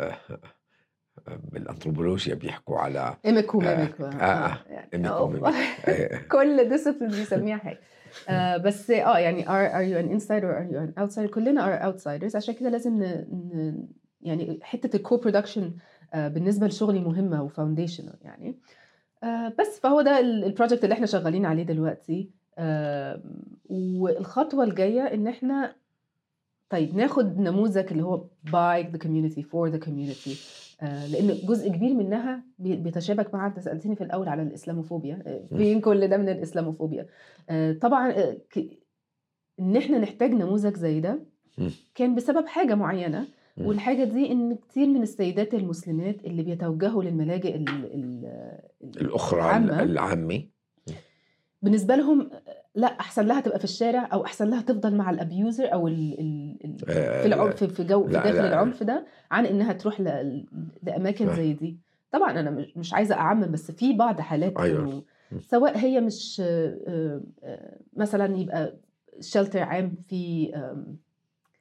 بالأنثروبولوجيا بيحكوا على mimic آآ وmimic و آه، آه آه، يعني mimic آه وmimic آآ كل discipline بيسميها حاجة. آآ بس آه يعني are are you an insider or are you an outsider كلنا are outsiders عشان كده لازم ن ن يعني حتة الco-production آآ بالنسبة لشغلي مهمة وfoundational يعني. آآ بس فهو ده ال الproject اللي إحنا شغالين عليه دلوقتي. آمم والخطوة الجاية إن إحنا طيب ناخد نموذج اللي هو by the community for the community آآ لإن جزء كبير منها بي بيتشابك مع أنت سألتني في الأول على الإسلاموفوبيا آآ إمم. فين كل ده من الإسلاموفوبيا؟ آآ طبعًا آآ ك إن إحنا نحتاج نموذج زي ده إمم. كان بسبب حاجة معينة، إمم. والحاجة دي إن كتير من السيدات المسلمات اللي بيتوجهوا للملاجئ ال ال ال الأخرى ال العامة العامة. إمم. بالنسبة لهم لأ أحسن لها تبقى في الشارع أو أحسن لها تفضل مع الabuser أو ال ال ال في آآ العنف في جو في لأ، داخل لأ. العنف ده، عن إنها تروح ل لأماكن آه. زي دي. طبعًا أنا مش مش عايزة أعمم بس في بعض حالات أيوه. كانوا إمم. سواء هي مش آآ آآ مثلًا يبقى shelter عام فيه آمم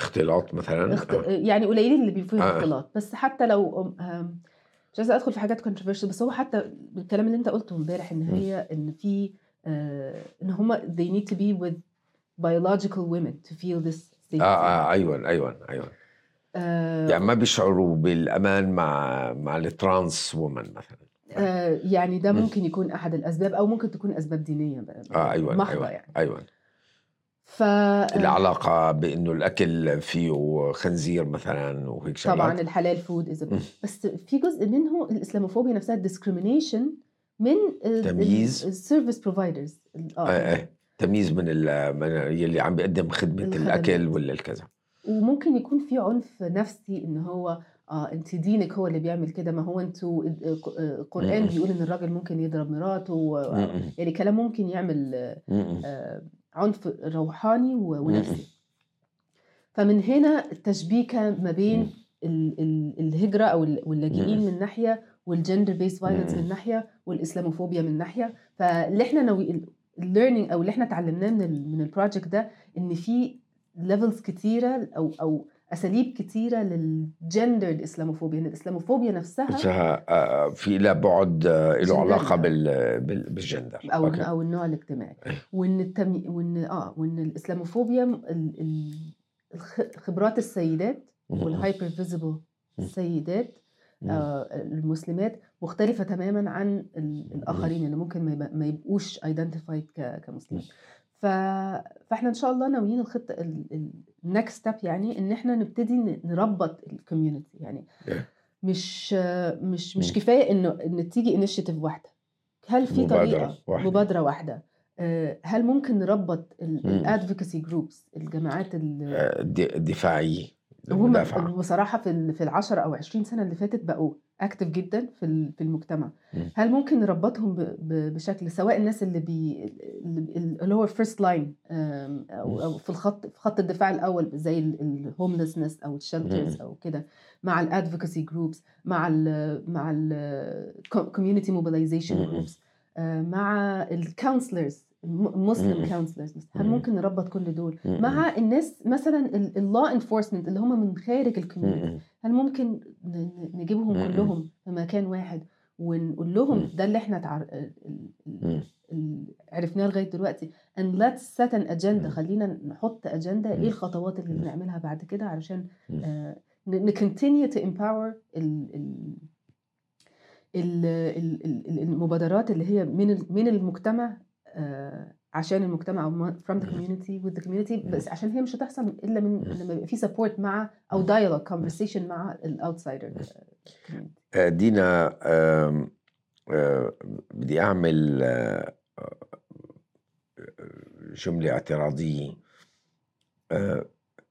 اختلاط مثلا اخت... آه. يعني قليلين اللي بيبقوا فيهم آه. اختلاط بس حتى لو آم، مش عايزه ادخل في حاجات controversial بس هو حتى الكلام اللي انت قلته امبارح ان هي ان في آه، ان هم they need to be with biological women to feel this safety آه, اه ايوه ايوه ايوه آه، يعني ما بيشعروا بالامان مع مع الترانس وومن مثلا آه، يعني ده مم. ممكن يكون احد الاسباب او ممكن تكون اسباب دينيه بقى اه ايوه محضه ايوه يعني ايوه ف آه، العلاقه بانه الاكل فيه خنزير مثلا وهيك شغلات طبعا الحلال فود اذا مم. بس في جزء منه الاسلاموفوبيا نفسها discrimination من تمييز. السيرفيس بروفايدرز آه آه. تمييز من ال- من يلي عم بيقدم خدمه الخدمات. الاكل ولا الكذا وممكن يكون في عنف نفسي ان هو اه انت دينك هو اللي بيعمل كده ما هو انتوا القران مم. بيقول ان الراجل ممكن يضرب مراته و- مم. يعني كلام ممكن يعمل آه، م-م. آه، عنف روحاني و- ونفسي فمن هنا التشبيكه ما بين مم. ال- ال- الهجره او ال- واللاجئين مم. من ناحيه والجندر بيس فايلنس مم. من ناحيه والاسلاموفوبيا من ناحيه فاللي احنا ناوي الليرنينج او اللي احنا اتعلمناه من ال من البروجكت ده ان في ليفلز كتيره او او اساليب كتيره للجندر اسلاموفوبيا ان الاسلاموفوبيا نفسها نفسها آه، في لها بعد آه، له جندري. علاقه بال بال- بالجندر او أوكي. او النوع الاجتماعي أي. وان التمي... وان اه وان الاسلاموفوبيا ال... ال... الخ- خبرات السيدات م-م. والهايبر فيزيبل مم. السيدات م-م. آه المسلمات مختلفة تماما عن ال- الآخرين اللي ممكن ما يبقى- ما يبقوش ايدنتيفايد كمسلمين ف... فاحنا ان شاء الله ناويين الخطه النكست ستيب يعني ان احنا نبتدي ن- نربط الكوميونتي يعني إيه. مش مش مش مم. كفايه انه ان تيجي انيشيتيف واحده هل في مبادرة طريقه واحدة. مبادره واحده آه، هل ممكن نربط مم. الادفوكسي جروبس الجماعات ال- آه، الد- الدفاعيه هم المدافعه بصراحه في ال- في العشر او 20 سنه اللي فاتت بقوا اكتف جدا في ال- في المجتمع مم. هل ممكن نربطهم ب- ب- بشكل سواء الناس اللي بي اللي اللي هو الفيرست لاين او أو في الخط في خط الدفاع الاول زي الهوملسنس او الشلترز مم. او كده مع الادفوكسي جروبس مع ال مع الكوميونتي موبيلايزيشن مم. جروبس مع الكونسلرز مسلم مم. كونسلرز هل مم. ممكن نربط كل دول مم. مع الناس مثلا اللا انفورسمنت اللي هم من خارج الكوميونتي م-م. هل ممكن ن- ن- نجيبهم مم. كلهم في مكان واحد ونقول لهم مم. ده اللي احنا تعر... ال- ال- مم. ال- عرفناه لغايه دلوقتي and let's set an agenda مم. خلينا نحط اجنده مم. ايه الخطوات اللي مم. بنعملها بعد كده علشان مم. آه ن ن- continue to empower ال ال ال ال ال المبادرات اللي هي من ال- من المجتمع آه عشان المجتمع او ما- from the مم. community with the community مم. بس عشان هي مش هتحصل الا من مم. لما يبقى في support مع او dialogue conversation مع الاوتسايدر community آه، دينا آم، آه، بدي أعمل آه، آه، جملة اعتراضية آه،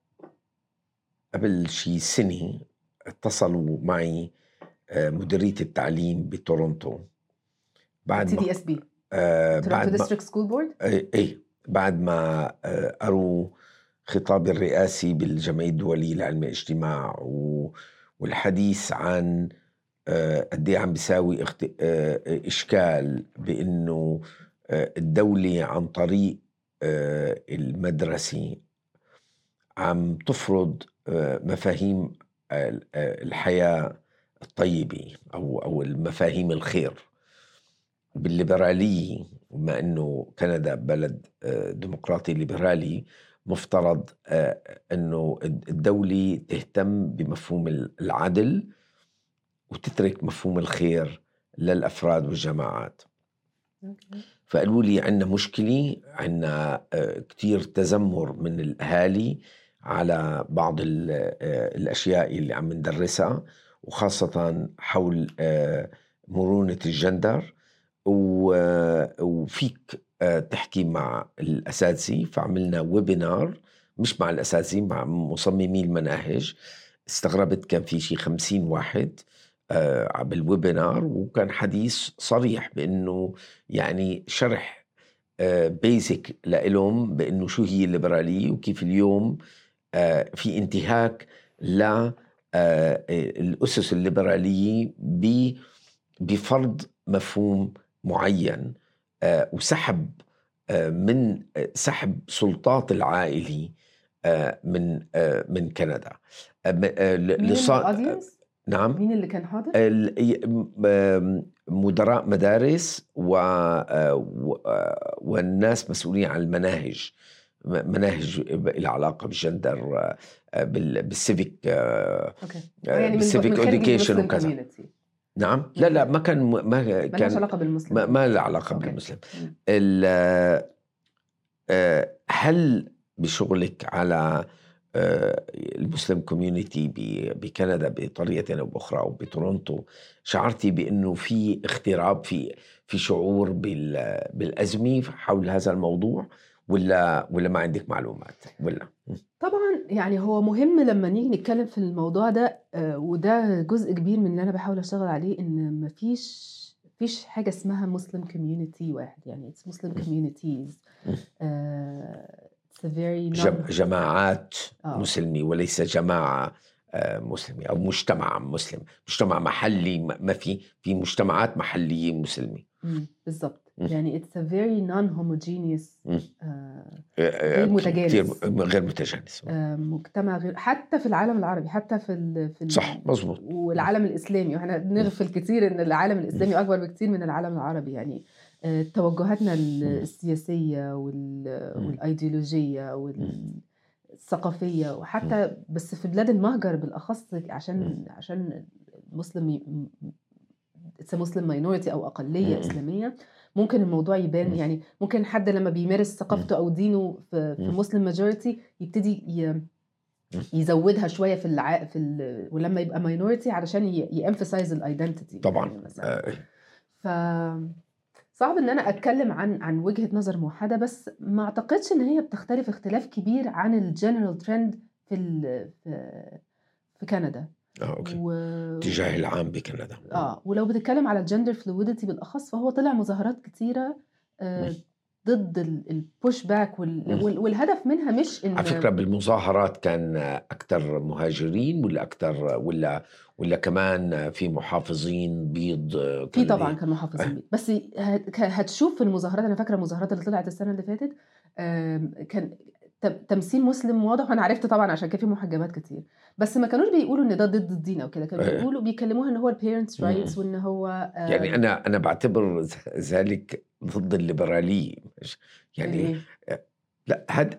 قبل شي سنة اتصلوا معي آه، مديرية التعليم بتورونتو بعد تي ما دي اس بي آه، تورونتو بعد ما ديستريكت سكول بورد ايه إيه، بعد ما آه، قروا خطابي الرئاسي بالجمعية الدولية لعلم الاجتماع و- والحديث عن آه، قد ايه عم بيساوي اخت... آه، اشكال بانه آه، الدولة عن طريق آه، المدرسة عم تفرض آه، مفاهيم آه، آه، الحياة الطيبة او او المفاهيم الخير بالليبرالية بما انه كندا بلد آه، ديمقراطي ليبرالي مفترض آه، انه الدولة تهتم بمفهوم العدل وتترك مفهوم الخير للافراد والجماعات فقالوا لي عندنا مشكلة عندنا كتير تذمر من الأهالي على بعض ال- آه، الأشياء اللي عم ندرسها وخاصة حول آه، مرونة الجندر و- آه، وفيك آه، تحكي مع الأساتذة فعملنا ويبينار مش مع الأساتذة مع مصممي المناهج استغربت كان في شي خمسين واحد آه، بالويبينار وكان حديث صريح بأنه يعني شرح بيزك لإلهم بأنه شو هي الليبرالية وكيف اليوم آه، في انتهاك ل آه، الأسس الليبرالية ب- بفرض مفهوم معين آه، وسحب آه، من آه، سحب سلطات العائلة آه، من آه، من كندا آه، م- آه، ل- مين لصا- الاودينس؟ نعم مين اللي كان حاضر؟ ال- ي- م- آم، مدراء مدارس و آه، و- آه، والناس مسؤولين عن المناهج م- مناهج العلاقه بالجندر آه، آه، بال- بالسيفيك آه، اوكي آه، يعني من بالسيفيك من خارج education المسلم وكذا community. نعم لا لا ما كان ما ملهاش كان علاقه بالمسلم ما, ما له علاقه أوكي. بالمسلم مم. ال- آه، هل بشغلك على آه، المسلم كوميونتي بكندا بطريقه او باخرى او بتورونتو شعرتي بانه في اغتراب في في شعور بال- بالازمه حول هذا الموضوع ولا ولا ما عندك معلومات ولا طبعا يعني هو مهم لما نيجي نتكلم في الموضوع ده آه، وده جزء كبير من اللي انا بحاول اشتغل عليه ان مفيش مفيش حاجه اسمها مسلم كوميونتي واحد يعني it's مسلم كوميونيتيز it's a very جم- non- جماعات آه. مسلمه وليس جماعه آه، مسلمه او مجتمع مسلم مجتمع محلي ما ما في في مجتمعات محليه مسلمه مم، بالظبط مم. يعني it's a very non-homogeneous مم. آه، غير غير متجانس. غير متجانس آه، مجتمع غير حتى في العالم العربي حتى في ال... في ال... صح مزبوط والعالم الاسلامي واحنا بنغفل كتير ان العالم الاسلامي اكبر بكتير من العالم العربي يعني آه، توجهاتنا ال- السياسيه وال- مم. والايديولوجيه والثقافيه وحتى بس في بلاد المهجر بالاخص عشان عشان المسلم اتس مسلم ماينورتي او اقليه مم. اسلاميه ممكن الموضوع يبان مم. يعني ممكن حد لما بيمارس ثقافته او دينه في, في مم. مسلم ماجورتي يبتدي ي... يزودها شويه في الع... في ال... ولما يبقى ماينورتي علشان يامفسايز الايدنتيتي طبعا مثلا آه، ف صعب ان انا اتكلم عن عن وجهه نظر موحده بس ما اعتقدش ان هي بتختلف اختلاف كبير عن الجنرال ترند في ال... في في كندا اه اوكي و... الاتجاه العام بكندا اه ولو بتتكلم على الجندر فلويدتي بالاخص فهو طلع مظاهرات كتيره آه مم. ضد البوش باك وال... مم. وال... والهدف منها مش ان على فكره بالمظاهرات كان اكثر مهاجرين ولا اكثر ولا ولا كمان في محافظين بيض في كان طبعا ليه؟ كان محافظين بيه. بس هت- هتشوف في المظاهرات انا فاكره المظاهرات اللي طلعت السنه اللي فاتت آم، كان ت- تمثيل مسلم واضح وانا عرفت طبعا عشان كان في محجبات كتير بس ما كانوش بيقولوا ان ده ضد الدين او كده كانوا إيه. بيقولوا بيكلموها ان هو البيرنتس مم. رايتس وان هو آم، يعني انا انا بعتبر ذلك ضد الليبراليه مش- يعني إيه؟ لا هذا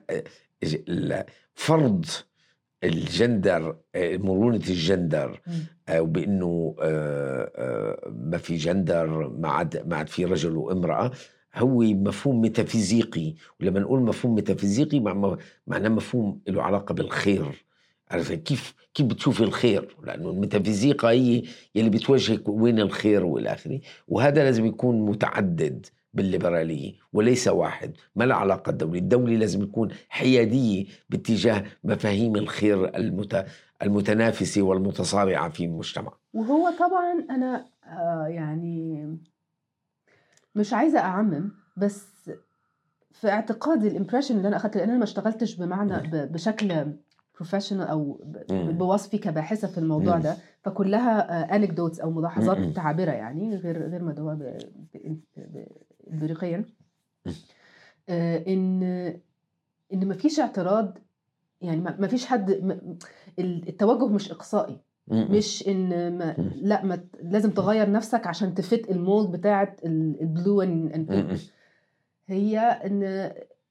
فرض الجندر آه، مرونة الجندر مم. آه، وبانه آه، آه، ما في جندر ما عاد ما عاد في رجل وامراه هو مفهوم ميتافيزيقي ولما نقول مفهوم ميتافيزيقي مع- معناه مفهوم له علاقه بالخير عرفت كيف كيف بتشوفي الخير لانه الميتافيزيقا هي يلي بتوجهك وين الخير والى اخره وهذا لازم يكون متعدد بالليبراليه وليس واحد ما له علاقه الدوله الدوله لازم يكون حياديه باتجاه مفاهيم الخير المت... المتنافسه والمتصارعه في المجتمع وهو طبعا انا آه يعني مش عايزه اعمم بس في اعتقادي الامبريشن اللي انا اخدته لان انا ما اشتغلتش بمعنى ب- بشكل بروفيشنال او ب- مم. بوصفي كباحثه في الموضوع مم. ده فكلها انكدوتس او ملاحظات مم. تعابره يعني غير غير مدعوه ب- ب- ب- امبريقيا آه، ان ان ما فيش اعتراض يعني ما فيش حد م- التوجه مش اقصائي مش ان ما مم. لا ما ت- لازم تغير نفسك عشان تفت المولد بتاعه البلو اند مم. هي ان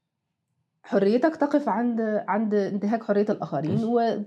حريتك تقف عند عند انتهاك حريه الاخرين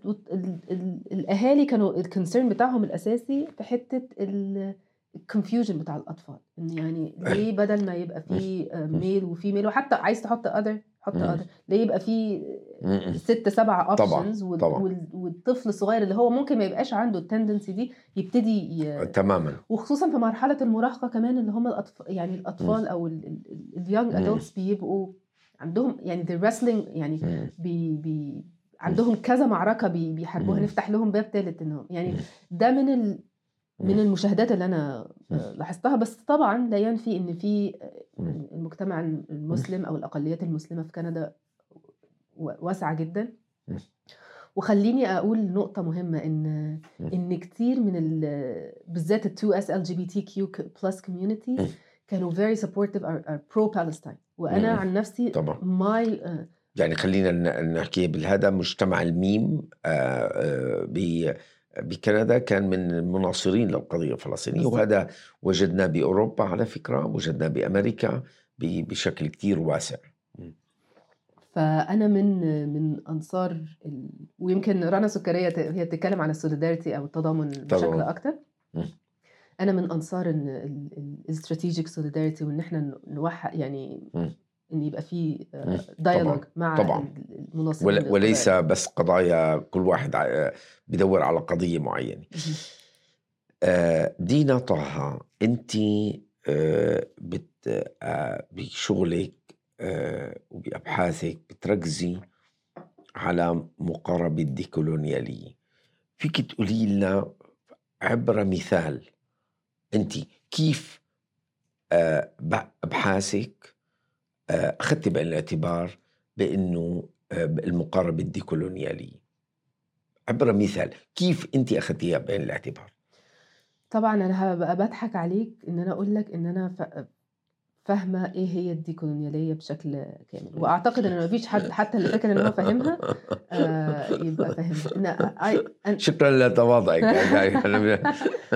والاهالي كانوا الكونسيرن بتاعهم الاساسي في حته الكونفيوجن بتاع الاطفال ان يعني ليه بدل ما يبقى في ميل وفي ميل وحتى عايز تحط اذر حط مم. اذر ليه يبقى في مم. ست سبع طبعاً، اوبشنز طبعاً. والطفل الصغير اللي هو ممكن ما يبقاش عنده التندنسي دي يبتدي ي... تماما وخصوصا في مرحله المراهقه كمان اللي هم الأطفال يعني الاطفال او اليونج مم. ادults بيبقوا عندهم يعني the wrestling يعني مم. بي بي عندهم كذا معركه بي بيحاربوها مم. نفتح لهم باب ثالث انهم يعني مم. ده من ال من مم. المشاهدات اللي انا مم. آه، لاحظتها بس طبعا لا ينفي ان في آه، مم. المجتمع المسلم او الاقليات المسلمه في كندا و- واسعه جدا مم. وخليني اقول نقطه مهمه ان مم. ان كتير من ال- بالذات ال 2 اس ال جي بي تي كيو بلس كوميونيتيز مم. كانوا very supportive are, are pro Palestine وانا مم. عن نفسي طبعا my uh, يعني خلينا ن- نحكي بالهذا مجتمع الميم آه، آه، ب- بكندا كان من المناصرين للقضية الفلسطينية بالضبط. وهذا وجدناه بأوروبا على فكرة وجدناه بأمريكا ب- بشكل كتير واسع فانا من من انصار ال... ويمكن رنا سكريه ت- هي بتتكلم عن السوليداريتي او التضامن بشكل تضامن. اكتر مم. انا من انصار ان الاستراتيجيك سوليداريتي وان احنا ن- نوحد يعني مم. ان يبقى في مم. دايالوج مع طبعاً. ال- المناصرين ول- للقضايا. وليس بس قضايا كل واحد ع- بدور على قضية معينة مهم. آه، دينا طه انت آه، بت آه، بشغلك آه، وبابحاثك بتركزي على مقاربه الديكولونياليه فيك تقولي لنا عبر مثال انت كيف آه، بابحاثك آه، اخذتي بعين الاعتبار بانه آه، المقاربه الديكولونياليه عبر مثال كيف انت اخذتيها بعين الاعتبار طبعا انا هبقى بضحك عليك ان انا اقول لك ان انا ف- فاهمه ايه هي الديكولونياليه بشكل كامل واعتقد ان مفيش حد حتى اللي فاكر ان هو فاهمها آه يبقى فاهمها ان I- أن- شكرا لتواضعك يعني أنا-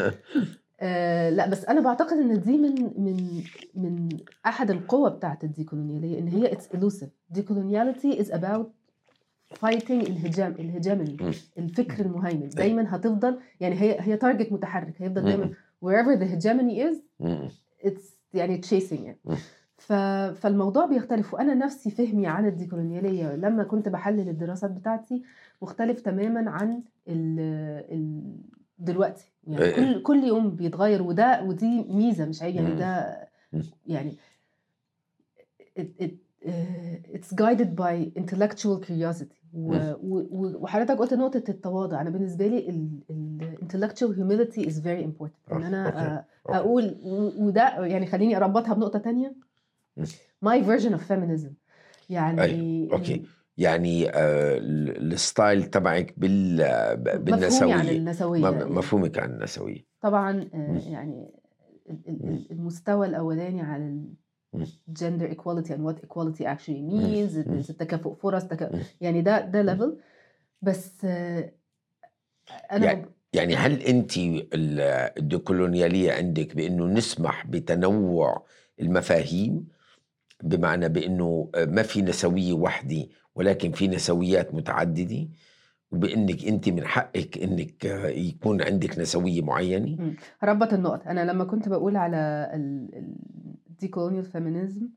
آه لا بس انا بعتقد ان دي من من من احد القوى بتاعت الديكولونياليه ان هي اتس elusive decoloniality is about fighting الهجام الهجامني مم. الفكر المهيمن دايما هتفضل يعني هي هي تارجت متحرك هيفضل مم. دايما wherever the hegemony is مم. it's يعني chasing يعني مم. ف... فالموضوع بيختلف وانا نفسي فهمي عن الديكولونياليه لما كنت بحلل الدراسات بتاعتي مختلف تماما عن ال... ال... دلوقتي يعني إيه. كل كل يوم بيتغير وده ودي ميزه مش عيب يعني مم. ده مم. يعني it, it, uh, it's guided by intellectual curiosity و, مم. و, و- وحضرتك قلت نقطه التواضع انا بالنسبه لي ال, ال intellectual humility is very important ان انا أوكي. آه، أوكي. اقول و- وده يعني خليني اربطها بنقطه تانية مم. my version of feminism يعني أي، أوكي. إن- يعني آه، ال- الستايل تبعك بال مفهومي عن بالنسويه النسويه م- يعني مفهومك عن النسويه طبعا آه، مم. يعني ال- ال- مم. المستوى الاولاني على ال مم. gender equality and what equality actually مم. means مم. التكافؤ فرص تكا... مم. يعني ده ده ليفل بس آه، انا يعني- بب- يعني هل انت ال- الديكولونياليه عندك بانه نسمح بتنوع المفاهيم بمعنى بانه ما في نسويه وحده ولكن في نسويات متعدده وبانك انت من حقك انك يكون عندك نسويه معينه هربط النقط انا لما كنت بقول على الديكولونيال فيمينيزم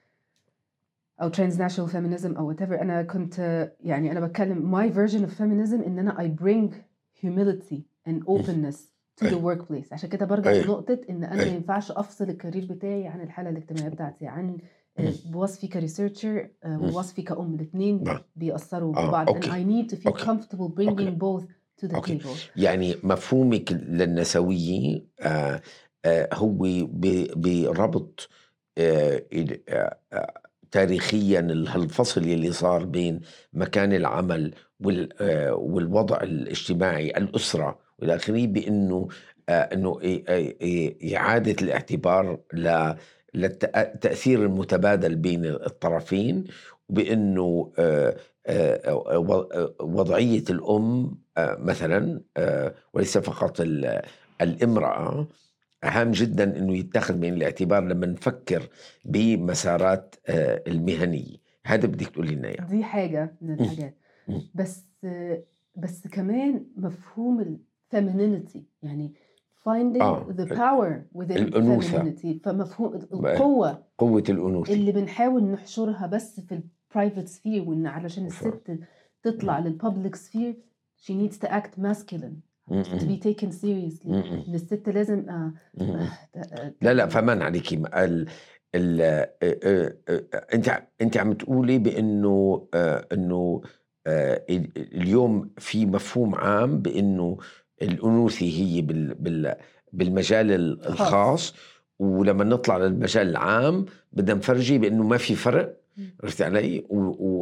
او transnational feminism او whatever انا كنت يعني انا بتكلم my version of feminism ان انا I bring humility and openness to the أي. workplace عشان كده برجع أي. لنقطة ان انا ما أي. ينفعش افصل الكارير بتاعي عن الحالة الاجتماعية بتاعتي عن آه، مم. بوصفي كريسيرشر ووصفي كأم الاثنين نعم. آه، بيأثروا ببعض and أوكي. I need to feel أوكي. comfortable bringing both to the أوكي. table يعني مفهومك للنسويه آه آه هو ب- بربط آه ال- آه آه تاريخيا هالفصل اللي صار بين مكان العمل وال آه والوضع الاجتماعي الاسره والى اخره بانه آه انه إي- إي- إي- اعاده الاعتبار ل للتاثير المتبادل بين الطرفين وبانه آه آه، و- آه، وضعيه الام آه، مثلا آه، وليس فقط ال- الامراه هام جدا انه يتخذ بعين الاعتبار لما نفكر بمسارات آه، المهنيه هذا بدك تقولي لنا اياه دي حاجة من الحاجات مم. بس بس كمان مفهوم الفيمينينيتي يعني finding آه. the power within الأنوثة. femininity فمفهوم القوة قوه الانوثه اللي بنحاول نحشرها بس في البرايفت سفير وان علشان ف- الست تطلع للبابليك سفير she needs to act masculine م- to م- be taken seriously م- م- ان الست لازم آه م- م. آه لا لا فمان عليكي ال ال آه، آه، آه، انت انت عم تقولي بانه آه، انه آه، ال- اليوم في مفهوم عام بانه الانوثه هي بال بال بالمجال ال- الخاص ولما نطلع للمجال العام بدنا نفرجي بانه ما في فرق مم. عرفت علي و-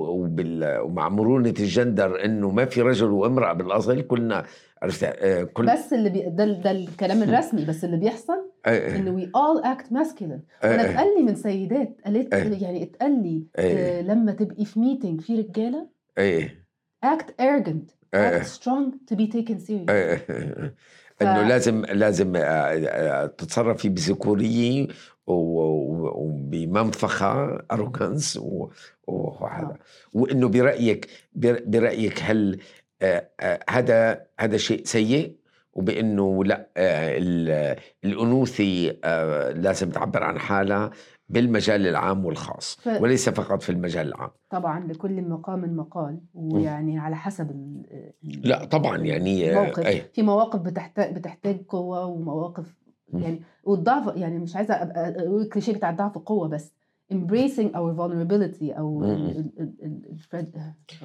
وبال ومع مرونه الجندر انه ما في رجل وامراه بالاصل كلنا عرفت آه، كل بس اللي بي... ده ده الكلام الرسمي بس اللي بيحصل آه، ان وي اول اكت ماسكولين وانا آه، اتقال لي من سيدات قالت إيه. يعني اتقال لي إيه. آه، لما تبقي في ميتنج في رجاله ايه act arrogant إيه. act strong to be taken seriously إيه. ف- انه لازم لازم آه، آه، تتصرفي بذكوريه و- و- وبمنفخه اروغانس وهذا آه. وانه برايك بر- برايك هل آه، آه، هذا هذا شيء سيء وبانه لا آه، ال- الانوثه آه، لازم تعبر عن حالها بالمجال العام والخاص ف- وليس فقط في المجال العام طبعا لكل مقام مقال ويعني على حسب ال- ال- لا طبعا يعني آه، الموقف أي. في مواقف بتحتاج بتحتاج قوه ومواقف مم. يعني والضعف يعني مش عايزه ابقى اقول الكليشيه بتاع الضعف قوه بس embracing our vulnerability او مم. ال- ال- ال- ال- الفرد-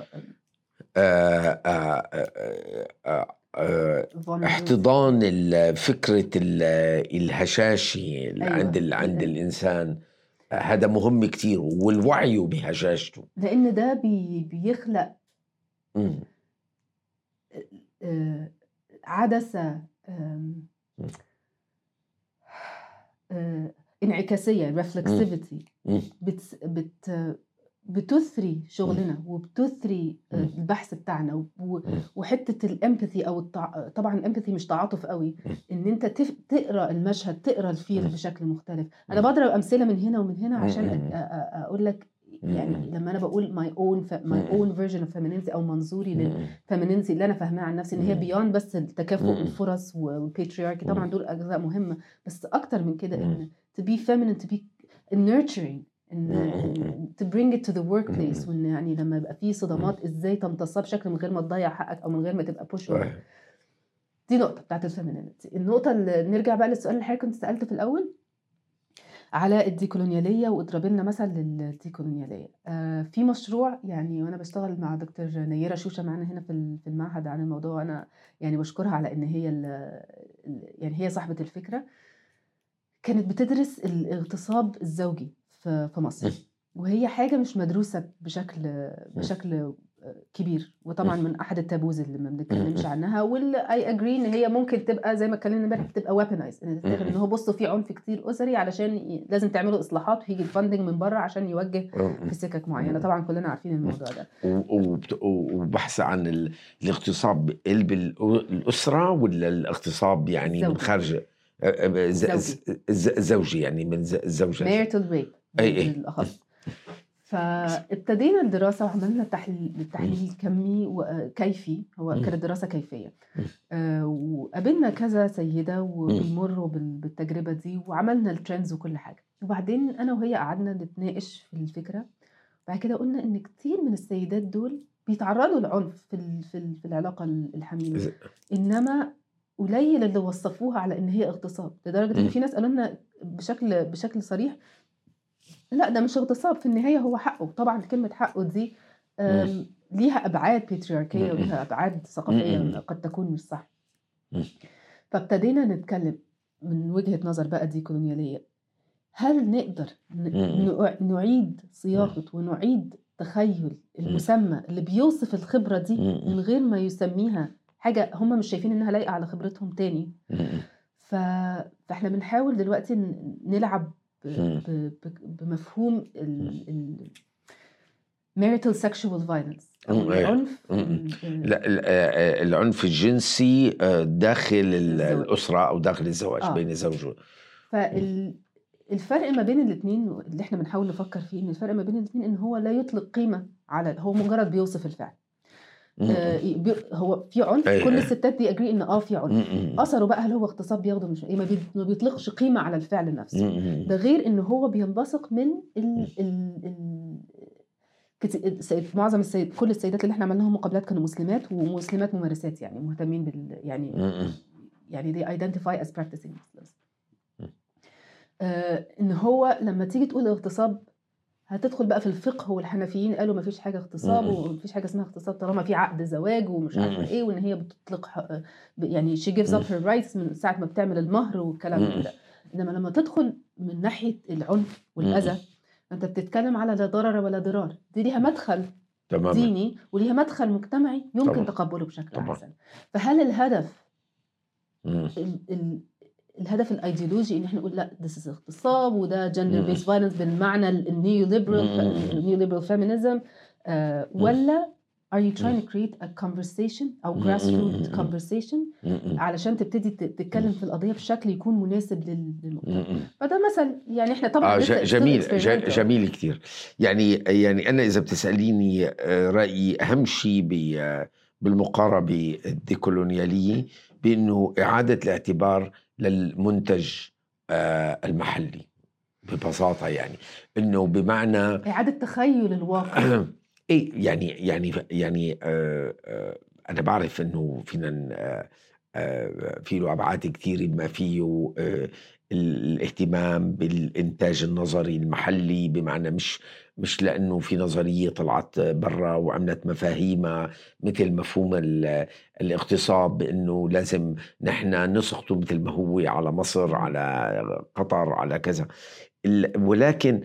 آه، آه، آه، آه، آه، vulnerability. احتضان ال- فكرة ال- الهشاشة اللي أيوة. عند ال- عند أيوة. الإنسان آه، هذا مهم كتير والوعي بهشاشته لان ده بي بيخلق مم. آه، عدسه آم، مم. آه، انعكاسيه ريفلكسيفيتي مم. بت بت بتثري شغلنا وبتثري آه، مم. البحث بتاعنا و- و- مم. وحته الامباثي او التع... طبعا الامباثي مش تعاطف قوي مم. ان انت تف... تقرا المشهد تقرا الفيل مم. بشكل مختلف انا مم. بضرب امثله من هنا ومن هنا عشان مم. أ... أ... أ- اقول لك يعني مم. لما انا بقول ماي اون ف... ماي مم. اون فيرجن اوف فيمينينتي او منظوري مم. للفيمينينتي اللي انا فاهماه عن نفسي ان هي مم. بيان بس التكافؤ مم. الفرص والباترياركي طبعا مم. دول اجزاء مهمه بس اكتر من كده مم. ان to be feminine to be nurturing ان مم. to bring it to the workplace مم. وان يعني لما يبقى في صدمات ازاي تمتصها بشكل من غير ما تضيع حقك او من غير ما تبقى push آه. دي نقطه بتاعت الفيمينينتي النقطه اللي نرجع بقى للسؤال اللي حضرتك كنت سالته في الاول على الديكولونياليه واضرب لنا مثل للديكولونياليه آه في مشروع يعني وانا بشتغل مع دكتور نيره شوشه معانا هنا في ال- في المعهد عن الموضوع وانا يعني بشكرها على ان هي ال- ال- يعني هي صاحبه الفكره كانت بتدرس الاغتصاب الزوجي في في مصر وهي حاجه مش مدروسه بشكل بشكل كبير وطبعا من احد التابوز اللي ما بنتكلمش عنها واللي اي اجري ان هي ممكن تبقى زي ما اتكلمنا امبارح بتبقى ويبنايز ان تفتكر ان هو بصوا في عنف كتير اسري علشان ي- لازم تعملوا اصلاحات ويجي الفندنج من بره عشان يوجه في سكك معينه طبعا كلنا عارفين الموضوع ده و- وبت- وبحث عن ال- الاغتصاب بقلب الأ- الأسرة ولا الاغتصاب يعني من زوجي. خارج آه، آه، ز- ز- ز- زوجي يعني من ز- الزوجة ميرتال ريب أي أي. بالاخص فابتدينا الدراسه وعملنا تحليل تحليل كمي وكيفي هو مم. كانت دراسه كيفيه مم. آه، وقابلنا كذا سيده وبيمروا بال- بالتجربه دي وعملنا الترندز وكل حاجه وبعدين انا وهي قعدنا نتناقش في الفكره بعد كده قلنا ان كتير من السيدات دول بيتعرضوا لعنف في ال- في ال- في العلاقه الحميمه ز- انما قليل اللي وصفوها على ان هي اغتصاب لدرجه ان مم. في ناس قالوا لنا بشكل بشكل صريح لا ده مش اغتصاب في النهايه هو حقه طبعا كلمه حقه دي آم، ليها ابعاد باترياركيه مم. وليها ابعاد ثقافيه مم. قد تكون مش صح مم. فابتدينا نتكلم من وجهه نظر بقى دي كولونياليه هل نقدر ن- مم. نع- نعيد صياغه ونعيد تخيل المسمى اللي بيوصف الخبره دي مم. من غير ما يسميها حاجه هم مش شايفين انها لايقه على خبرتهم تاني مم. ف... فاحنا بنحاول دلوقتي ن- نلعب ب... مم. ب... ب... بمفهوم ال... ال... marital sexual violence او مم. أيوة. العنف مم. ال- ال- لا ال- آه، العنف الجنسي آه، داخل ال- الزواج. الأسرة أو داخل الزواج آه. بين زوج و- فال... الفرق ما بين الاثنين اللي احنا بنحاول نفكر فيه ان الفرق ما بين الاثنين ان هو لا يطلق قيمه على هو مجرد بيوصف الفعل مم. آه بي... هو في عنف أيوة. كل الستات دي اجري ان اه في عنف مم. اثره بقى هل هو اغتصاب بياخده مش ايه ما, بي... ما بيطلقش قيمه على الفعل نفسه مم. ده غير ان هو بينبثق من ال ال ال كت- السيد معظم السيد كل السيدات اللي احنا عملناهم مقابلات كانوا مسلمات ومسلمات ممارسات يعني مهتمين بال يعني مم. يعني they identify as practicing Muslims مم. آه ان هو لما تيجي تقول اغتصاب هتدخل بقى في الفقه والحنفيين قالوا ما فيش حاجه اغتصاب مم. وما فيش حاجه اسمها اغتصاب طالما في عقد زواج ومش مم. عارفه ايه وان هي بتطلق ح- ب- يعني she gives up her rights من ساعه ما بتعمل المهر والكلام مم. ده انما لما تدخل من ناحيه العنف والاذى انت بتتكلم على لا ضرر ولا ضرار دي ليها مدخل تماما ديني وليها مدخل مجتمعي يمكن طبعاً. تقبله بشكل طبعاً. احسن فهل الهدف مم. ال ال الهدف الايديولوجي ان احنا نقول لا this is اغتصاب وده جندر بيس فايلنس بالمعنى النيو ليبرال مم. النيو ليبرال فيمينيزم ولا are you trying to create a conversation او مم. grassroots مم. conversation مم. علشان تبتدي ت- تتكلم في القضيه بشكل يكون مناسب لل- للمجتمع مم. فده مثل يعني احنا طبعا آه لسه ج- still جميل ج- experimental. جميل كثير يعني يعني انا اذا بتساليني آه، رايي اهم شيء ب- آه، بالمقاربه الديكولونياليه بانه اعاده الاعتبار للمنتج آه، المحلي ببساطه يعني انه بمعنى اعاده تخيل الواقع ايه يعني يعني يعني آه آه انا بعرف انه فينا آه آه في له ابعاد كثيره بما فيه آه الاهتمام بالانتاج النظري المحلي بمعنى مش مش لانه في نظريه طلعت برا وعملت مفاهيمها مثل مفهوم ال- الاغتصاب بانه لازم نحن نسقطه مثل ما هو على مصر على قطر على كذا ال- ولكن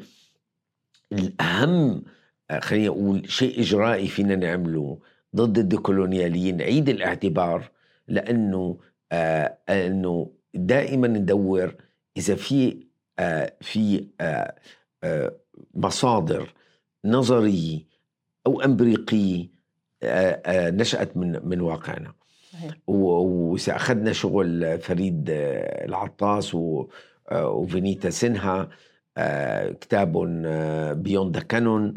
الاهم آه، خليني اقول شيء اجرائي فينا نعمله ضد الديكولونياليين نعيد الاعتبار لانه آه انه دائما ندور اذا في آه في آه آه مصادر نظريه او امبريقيه آه آه نشات من من واقعنا صحيح و- واذا اخذنا شغل فريد آه، العطاس و- آه، وفينيتا سينها آه، كتاب بيوند ذا كانون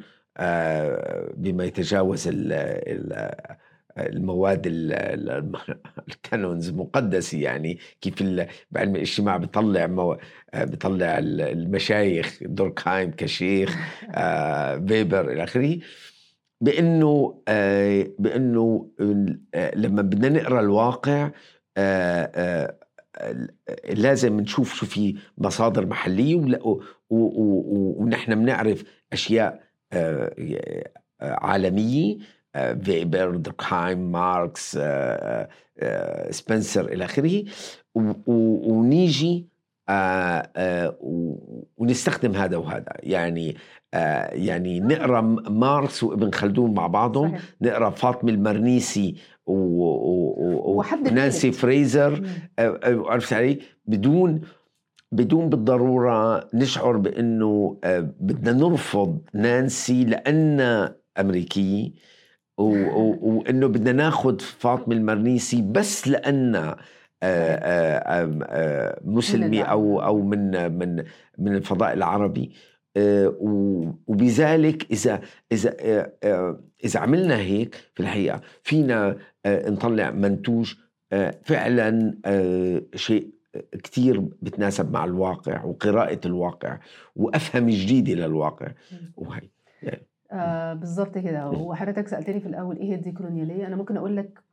بما يتجاوز ال- ال- المواد ال- ال- الكانونز مقدسة يعني كيف ال- بعلم الاجتماع بيطلع مو... آه، بيطلع ال- المشايخ دوركهايم كشيخ آه، فيبر الى اخره بانه آه، بانه آه، لما بدنا نقرا الواقع آه، آه، آه، لازم نشوف شو في مصادر محليه ولا- و- و- و- ونحن بنعرف اشياء آه، آه، عالميه آه، فيبر دوركهايم ماركس آه، آه، سبنسر الى اخره و- و- ونيجي آه، آه، و- ونستخدم هذا وهذا يعني آه، يعني نقرا م- ماركس وابن خلدون مع بعضهم صحيح. نقرا فاطمه المرنيسي و- و- و- وحد ونانسي ثالث. فريزر مم. آه، آه، عرفت علي بدون بدون بالضروره نشعر بانه آه، بدنا نرفض نانسي لان امريكيه و- و- وانه بدنا ناخذ فاطمه المرنيسي بس لان آه، آه، آم، آه، مسلمه او او من من من الفضاء العربي آه، و- وبذلك اذا اذا آه، آه، اذا عملنا هيك في الحقيقه فينا آه، نطلع منتوج آه، فعلا آه، شيء كتير بتناسب مع الواقع وقراءة الواقع وأفهم جديدة للواقع وهي آه بالظبط كده وحضرتك سألتني في الأول إيه هي الديكولونيالية أنا ممكن أقول لك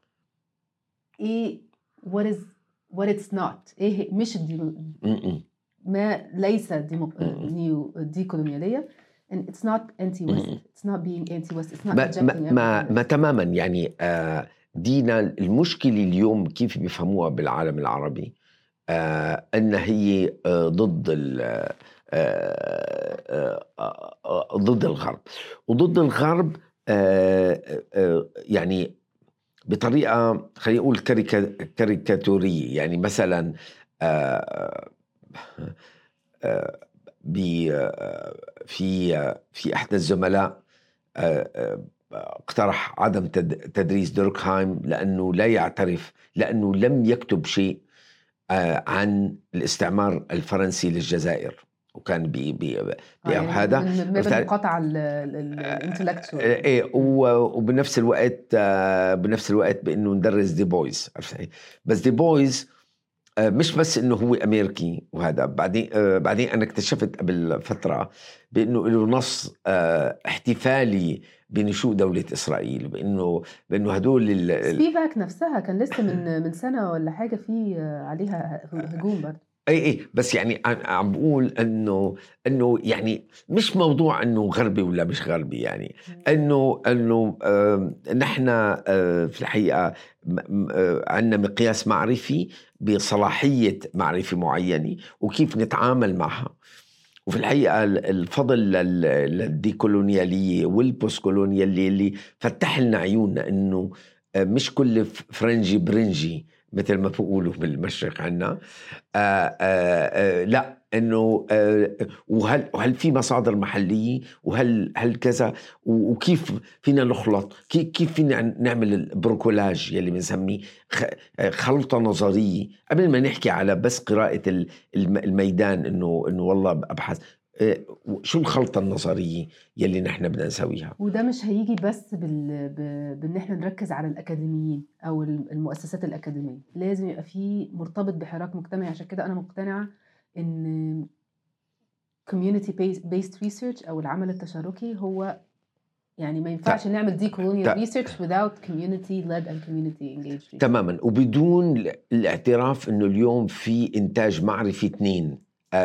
إيه what is what it's not إيه هي- مش الدي م-م. ما ليس ديمو... مم. نيو ديكولونيالية and it's not anti-West مم. it's not being anti-West it's not ما, rejecting ما, ما, everything ما تماما يعني آه، دينا المشكلة اليوم كيف بيفهموها بالعالم العربي آه، أن هي آه، ضد ال آه، آه، آه، آه، ضد الغرب وضد الغرب آه، آه، يعني بطريقة خلينا نقول كاريكا- كاريكاتورية يعني مثلا آه، آه، بي- آه، في آه، في احدى الزملاء آه، آه، اقترح عدم تد- تدريس دوركهايم لانه لا يعترف لانه لم يكتب شيء آه، عن الاستعمار الفرنسي للجزائر وكان بي بي آه، بي يعني هذا من من باب بتاع- المقاطعة الانتلكتشوال ايه و- وبنفس الوقت آه، بنفس الوقت بانه ندرس دي بويز عرفت علي؟ بس دي بويز آه، مش بس انه هو امريكي وهذا بعدين آه، بعدين انا اكتشفت قبل فتره بانه له نص آه، احتفالي بنشوء دوله اسرائيل بانه بانه هدول ال- ال- سبيفاك نفسها كان لسه من من سنة ولا حاجة في عليها هجوم برضه اي اي بس يعني عم- عم بقول انه انه يعني مش موضوع انه غربي ولا مش غربي يعني انه انه آه نحن آه في الحقيقه آه عندنا مقياس معرفي بصلاحيه معرفه معينه وكيف نتعامل معها وفي الحقيقه الفضل للديكولونياليه والبوست كولونياليه اللي فتح لنا عيوننا انه آه، مش كل فرنجي برنجي مثل ما بيقولوا بالمشرق عنا آآ آآ لا انه وهل وهل في مصادر محليه وهل هل كذا وكيف فينا نخلط كيف فينا نعمل البروكولاج يلي بنسميه خلطه نظريه قبل ما نحكي على بس قراءه الميدان انه انه والله ابحث آه، شو الخلطة النظرية يلي نحن بدنا نسويها وده مش هيجي بس بال... ب... بان احنا نركز على الاكاديميين او المؤسسات الاكاديميه لازم يبقى في مرتبط بحراك مجتمعي عشان كده انا مقتنعه ان community based research او العمل التشاركي هو يعني ما ينفعش نعمل دي colonial research without community led and community engaged تماما وبدون الاعتراف انه اليوم في انتاج معرفي اثنين 2.0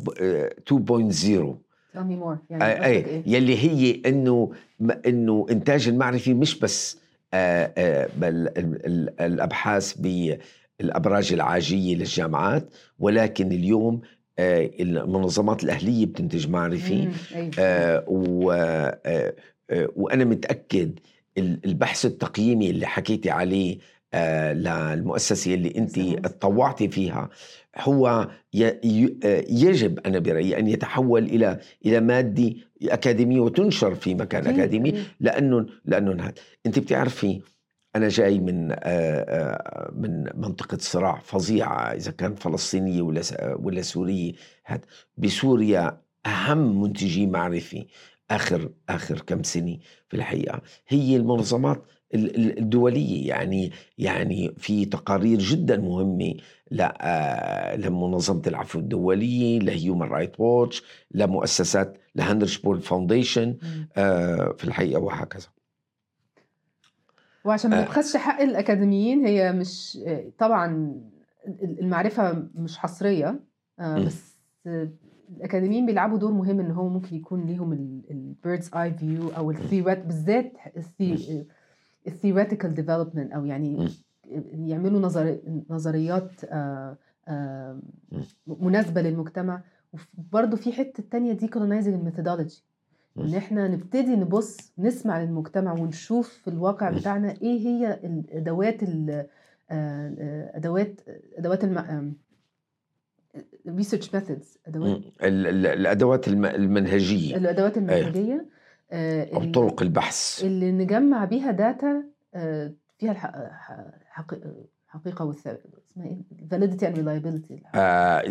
Tell me more يعني آه إيه؟ يلي هي انه انه انتاج المعرفي مش بس آه آه الابحاث بالابراج العاجيه للجامعات ولكن اليوم آه المنظمات الاهليه بتنتج معرفي أيوة. آه و آه وانا متاكد البحث التقييمي اللي حكيتي عليه آه للمؤسسه اللي انت تطوعتي فيها هو يجب انا برايي ان يتحول الى الى ماده اكاديميه وتنشر في مكان اكاديمي لانه لانه هذا انت بتعرفي انا جاي من من منطقه صراع فظيعه اذا كان فلسطينيه ولا ولا سوريه هذا بسوريا اهم منتجي معرفي اخر اخر كم سنه في الحقيقه هي المنظمات الدوليه يعني يعني في تقارير جدا مهمه آه، لمنظمه العفو الدوليه لهيومن رايت ووتش لمؤسسات لهندرشبول فاونديشن آه، في الحقيقه وهكذا وعشان ما آه. نبخسش حق الاكاديميين هي مش طبعا المعرفه مش حصريه بس الاكاديميين بيلعبوا دور مهم ان هو ممكن يكون ليهم البيردز اي فيو او الثيورات بالذات الثيوريتيكال ديفلوبمنت او يعني يعملوا نظر نظريات آه، آه، مناسبه للمجتمع وبرضه في حته تانية دي كولونايزنج الميثودولوجي ان احنا نبتدي نبص نسمع للمجتمع ونشوف في الواقع بتاعنا ايه هي الادوات آه، ادوات ادوات الم... ريسيرش ميثودز ادوات الادوات المنهجيه الادوات أيوه. المنهجيه او طرق البحث اللي نجمع بيها داتا فيها الحقيقه والثبات اسمها ايه validity and reliability آه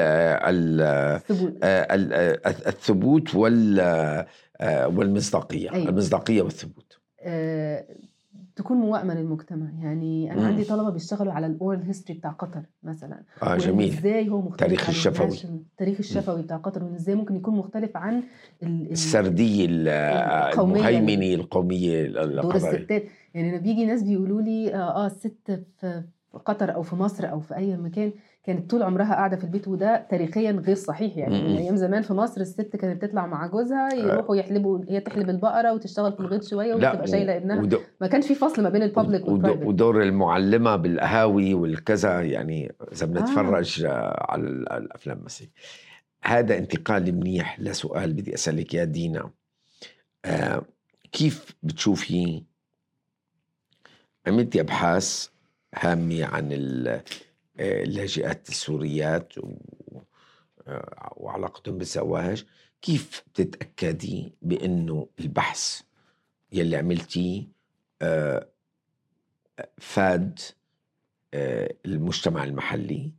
الثبوت وال والمصداقيه أيوة. المصداقيه والثبوت آه تكون موائمه للمجتمع يعني انا مم. عندي طلبه بيشتغلوا على الاورال هيستوري بتاع قطر مثلا اه جميل ازاي هو مختلف تاريخ الشفوي التاريخ الشفوي بتاع قطر وان ازاي ممكن يكون مختلف عن السرديه المهيمنه القوميه دور الستات يعني انا بيجي ناس بيقولوا لي اه, آه الست في قطر او في مصر او في اي مكان كانت طول عمرها قاعده في البيت وده تاريخيا غير صحيح يعني من ايام زمان في مصر الست كانت تطلع مع جوزها يروحوا يحلبوا هي تحلب البقره وتشتغل في الغيط شويه وتبقى شايله ابنها ودو ما كانش في فصل ما بين الببليك والبرايفت ودور المعلمه بالقهاوي والكذا يعني اذا بنتفرج آه. على الافلام مثلا هذا انتقال منيح لسؤال بدي اسالك يا دينا آه كيف بتشوفي عملتي ابحاث هامه عن اللاجئات السوريات آه، وعلاقتهم بالزواج كيف بتتأكدي بأنه البحث يلي عملتيه آه، فاد آه، المجتمع المحلي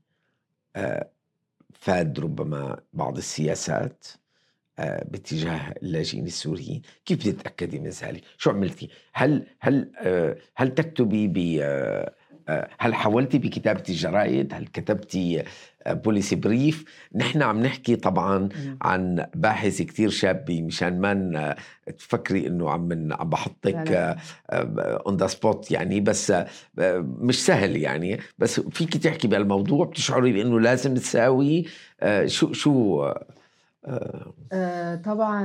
فاد ربما بعض السياسات باتجاه اللاجئين السوريين كيف بتتاكدي من ذلك شو عملتي هل هل هل تكتبي ب هل حاولتي بكتابة الجرائد؟ هل كتبتي بوليسي بريف؟ نحن عم نحكي طبعا عن باحث كتير شابة مشان ما تفكري انه عم عم بحطك اون ذا سبوت يعني بس مش سهل يعني بس فيك تحكي بهالموضوع بتشعري بانه لازم تساوي شو شو آه طبعا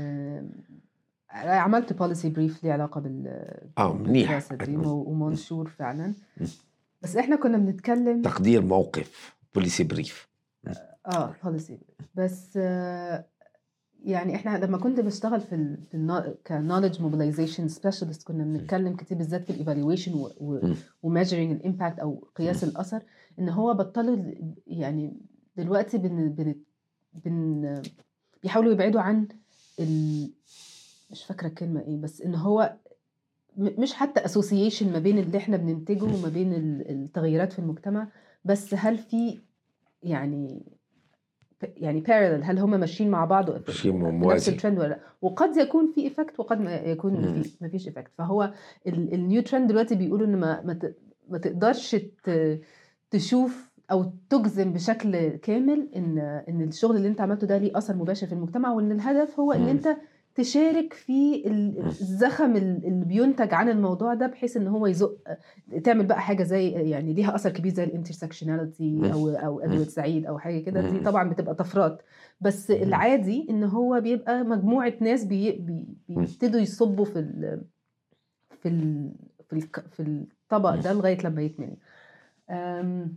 عملت بوليسي بريف ليه علاقه بال اه منيح ومنشور فعلا بس احنا كنا بنتكلم تقدير موقف بوليسي بريف اه بوليسي بس آه يعني احنا لما كنت بشتغل في ال في ال كنولج موبيلايزيشن سبيشالست كنا بنتكلم كتير بالذات في الايفالويشن مم. وميجرنج الامباكت او قياس الاثر ان هو بطلوا يعني دلوقتي بن بن بن بيحاولوا يبعدوا عن ال مش فاكره الكلمه ايه بس ان هو م- مش حتى اسوسيشن ما بين اللي احنا بننتجه وما بين ال- التغيرات في المجتمع بس هل في يعني يعني بارلل هل هم ماشيين مع بعض في شيء في نفس موازي الترند ولا لا وقد يكون في ايفكت وقد ما يكون مم. في ما فيش ايفكت فهو ال- النيو ترند دلوقتي بيقولوا ان ما ما, ت- ما تقدرش ت- تشوف او تجزم بشكل كامل ان ان الشغل اللي انت عملته ده ليه اثر مباشر في المجتمع وان الهدف هو ان مم. انت تشارك في ال- مم. الزخم ال- اللي بينتج عن الموضوع ده بحيث ان هو يزق تعمل بقى حاجه زي يعني ليها اثر كبير زي الانترسكشناليتي مم. او او ادويه سعيد او حاجه كده دي مم. طبعا بتبقى طفرات بس مم. العادي ان هو بيبقى مجموعه ناس بي بي مم. بيبتدوا يصبوا في ال في ال في, الك في الطبق مم. ده لغايه لما يكمل أم،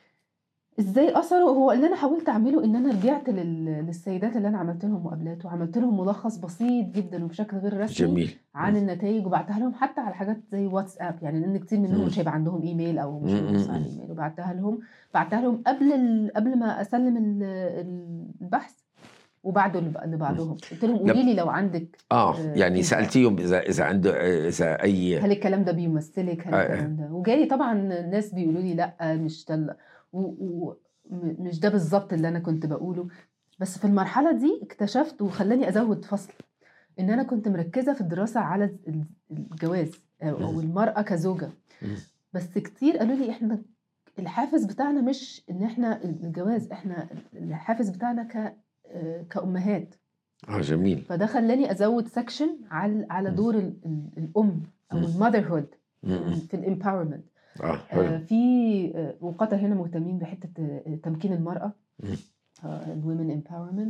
ازاي اثره هو اللي انا حاولت اعمله ان انا رجعت لل... للسيدات اللي انا عملت لهم مقابلات وعملت لهم ملخص بسيط جدا وبشكل غير رسمي جميل عن النتائج وبعتها لهم حتى على حاجات زي واتساب يعني لان كتير منهم مم. مش هيبقى عندهم ايميل او مش مم. هيبص على الايميل وبعتها لهم بعتها لهم قبل ال... قبل ما اسلم ال... البحث وبعده اللي اللي بعدهم قلت لهم قولي لي لو عندك اه آه، يعني feedback. سالتيهم اذا اذا عنده اذا اي هل الكلام ده بيمثلك هل آه. الكلام ده وجالي طبعا ناس بيقولوا لي لا مش ده ال- و... و... م- مش ده بالظبط اللي انا كنت بقوله بس في المرحله دي اكتشفت وخلاني ازود فصل ان انا كنت مركزه في الدراسه على ال- الجواز او أو مم. المراه كزوجه مم. بس كتير قالوا لي احنا الحافز بتاعنا مش ان احنا الجواز احنا الحافز بتاعنا ك آه، كأمهات اه جميل فده خلاني ازود سكشن على على مم. دور ال- ال- الام او مم. المذر هود مم. في الامباورمنت اه آه، حلو في آه، وقطر هنا مهتمين بحته آه، تمكين المراه مم. الومن امباورمنت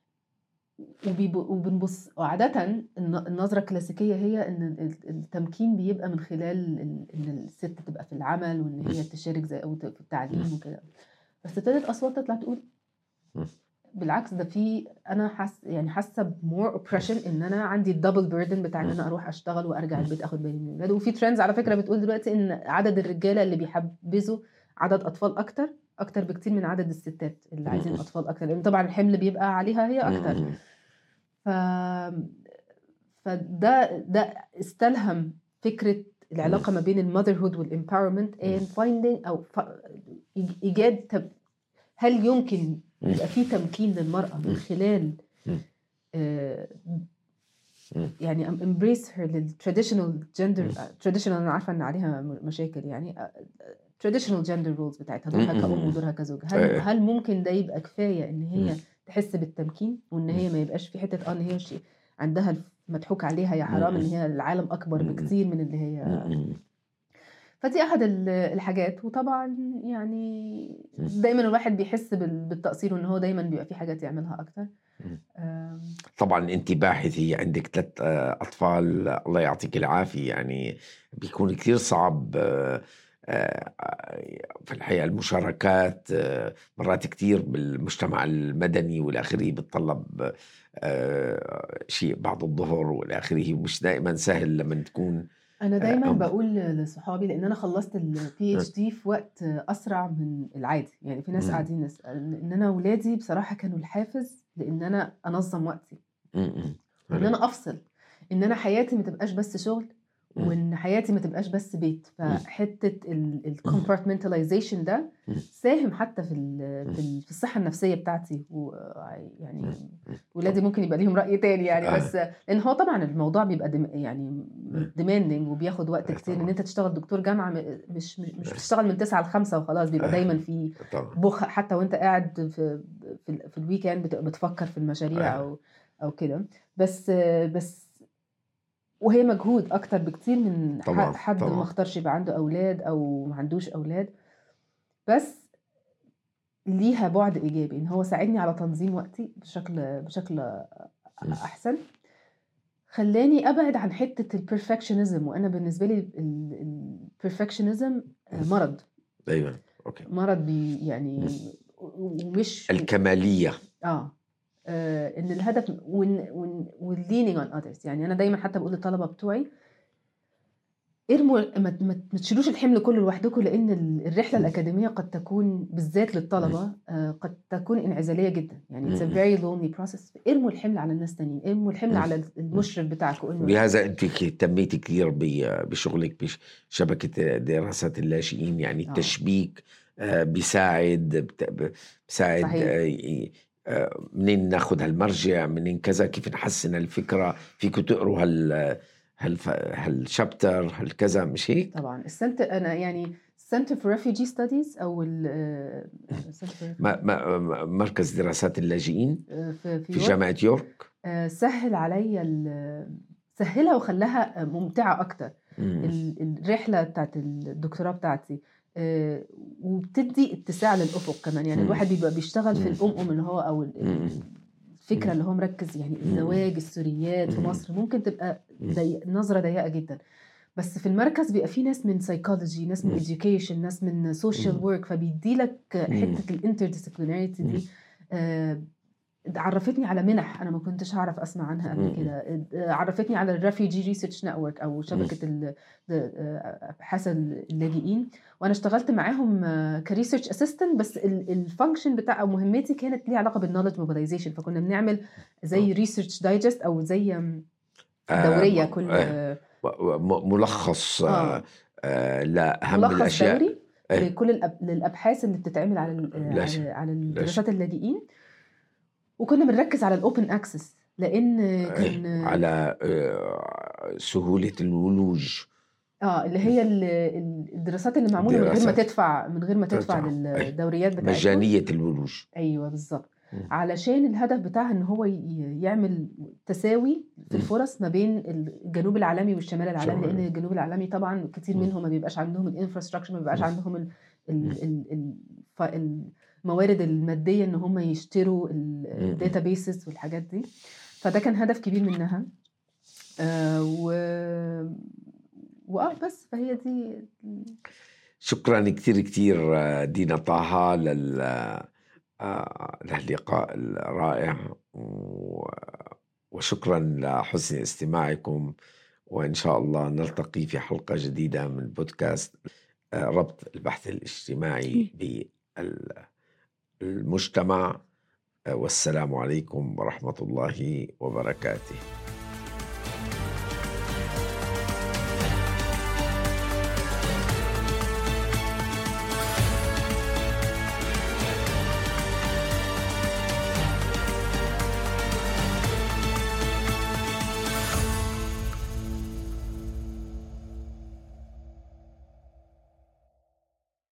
وبنبص وعادة الن- النظرة الكلاسيكية هي إن ال- التمكين بيبقى من خلال ال- إن الست تبقى في العمل وإن هي تشارك زي أو ت- في التعليم وكده بس ابتدت أصوات تطلع تقول مم. بالعكس ده في أنا حاسة يعني حاسة بمور اوبريشن إن أنا عندي الدبل بيردن بتاع إن أنا أروح أشتغل وأرجع البيت أخد بالي من الولاد وفي ترندز على فكرة بتقول دلوقتي إن عدد الرجالة اللي بيحبذوا عدد أطفال أكتر أكتر بكتير من عدد الستات اللي عايزين مم. أطفال أكتر لأن طبعا الحمل بيبقى عليها هي أكتر مم. ف فده ده استلهم فكره العلاقه ما بين المذر هود والامباورمنت and finding او ف... ايجاد تب... هل يمكن مم. يبقى في تمكين للمراه من خلال مم. آه، مم. يعني امبريس هير للتراديشنال جندر تراديشنال انا عارفه ان عليها م- مشاكل يعني تراديشنال جندر رولز بتاعتها دورها مم. كأم ودورها كزوجة هل آه. هل ممكن ده يبقى كفايه ان هي مم. تحس بالتمكين وان هي ما يبقاش في حته اه ان هي شيء عندها مضحوك عليها يا حرام ان مم. هي العالم اكبر مم. بكتير من اللي هي مم. فدي احد ال- الحاجات وطبعا يعني مم. دايما الواحد بيحس بال- بالتقصير وان هو دايما بيبقى في حاجات يعملها اكتر مم. آم، طبعا انت باحثه عندك ثلاث اطفال الله يعطيك العافيه يعني بيكون كثير صعب آه، آه، في الحقيقه المشاركات آه، مرات كثير بالمجتمع المدني والاخره بتطلب آه، شيء بعد الظهر والاخره ومش دائما سهل لما تكون انا دايما آه، أم. بقول لصحابي لان انا خلصت البي اتش دي في وقت اسرع من العادي يعني في ناس مم. قاعدين نسال ان انا اولادي بصراحه كانوا الحافز لان انا انظم وقتي م- م. وان انا افصل ان انا حياتي ما تبقاش بس شغل مم. وان حياتي ما تبقاش بس بيت فحته الكومبارتمنتاليزيشن ده مم. ساهم حتى في ال- في ال- في الصحه النفسيه بتاعتي ويعني مم. ولادي ممكن يبقى ليهم راي تاني يعني آه. بس لان هو طبعا الموضوع بيبقى دم يعني ديماندنج وبياخد وقت آه كتير ان طبعاً. انت تشتغل دكتور جامعه م- مش مش مش بتشتغل من 9 ل 5 وخلاص بيبقى آه. دايما في طبعا بخ حتى وانت قاعد في في, ال- في الويكند بت- بتفكر في المشاريع آه. او او كده بس بس وهي مجهود اكتر بكتير من ح- طبعاً، حد طبعاً. ما اختارش يبقى عنده اولاد او ما عندوش اولاد بس ليها بعد ايجابي ان هو ساعدني على تنظيم وقتي بشكل بشكل احسن خلاني ابعد عن حته البرفكشنزم وانا بالنسبه لي البرفكشنزم مرض ايوه اوكي مرض بي يعني ومش الكماليه اه آه، ان الهدف والليننج اون اذرز يعني انا دايما حتى بقول للطلبه بتوعي ارموا ما, ما, ما تشيلوش الحمل كله لوحدكم لان ال- الرحله الاكاديميه قد تكون بالذات للطلبه آه، قد تكون انعزاليه جدا يعني it's a مم. very lonely process ارموا الحمل على الناس تانيين ارموا الحمل مم. على المشرف بتاعكم انه ولهذا انت اهتميتي كثير ب- بشغلك بشبكه دراسات اللاجئين يعني آه. التشبيك آه، بيساعد بت- بيساعد صحيح. آه، ي- آه، منين ناخذ هالمرجع منين كذا كيف نحسن الفكره فيكم تقروا هال هال هالشابتر هالكذا مش هيك؟ طبعا السنتر انا يعني Center for Refugee Studies او ال آه، Center for ما ما ما- مركز دراسات اللاجئين آه، في في في يورك. جامعه يورك آه، سهل عليا ال- سهلها وخلاها ممتعة أكتر مم. ال- الرحلة بتاعت الدكتوراه بتاعتي آه، وبتدي اتساع للأفق كمان يعني مم. الواحد بيبقى بيشتغل في مم. الأمم اللي هو أو ال- مم. الفكرة اللي هو مركز يعني الزواج السوريات في مم. مصر ممكن تبقى مم. ضيق نظرة ضيقة جدا بس في المركز بيبقى في ناس من سايكولوجي ناس من مم. education ناس من سوشيال مم. ورك فبيدي لك مم. حتة الانترديسيبليناريتي مم. دي آه، عرفتني على منح انا ما كنتش اعرف اسمع عنها قبل مم. كده آه، عرفتني على الريفيجي ريسيرش نتورك او شبكه ال- آه، ابحاث اللاجئين وانا اشتغلت معاهم كريسيرش اسيستنت بس الفانكشن بتاع او مهمتي كانت ليها علاقه بالنولج موبيلايزيشن فكنا بنعمل زي ريسيرش دايجست او زي آم، آه، دوريه كل آه، م- ملخص آه. آه. آه لاهم ملخص الاشياء دوري إيه. لكل الأب... للابحاث اللي بتتعمل على ال- لاش- على, على دراسات اللاجئين وكنا بنركز على الاوبن اكسس لان كان إيه، على آه، سهوله الولوج اه اللي هي ال- ال- الدراسات اللي معموله من غير ما دراسات. تدفع من غير ما تدفع تدفع. للدوريات بتاعتهم مجانيه الولوج ايوه بالظبط مم. علشان الهدف بتاعها ان هو ي- يعمل تساوي في مم. الفرص ما بين الجنوب العالمي والشمال العالمي شمال. لان الجنوب العالمي طبعا كتير مم. منهم ما بيبقاش عندهم الانفراستراكشر ما بيبقاش مم. عندهم ال ال ال ال ف- الموارد الماديه ان هم يشتروا الداتا بيسز والحاجات دي فده كان هدف كبير منها آه و واه بس فهي دي شكرا كثير كثير آه، دينا طه لل آه، لهاللقاء الرائع و- وشكرا لحسن استماعكم وإن شاء الله نلتقي في حلقة جديدة من بودكاست آه، ربط البحث الاجتماعي بالمجتمع آه، والسلام عليكم ورحمة الله وبركاته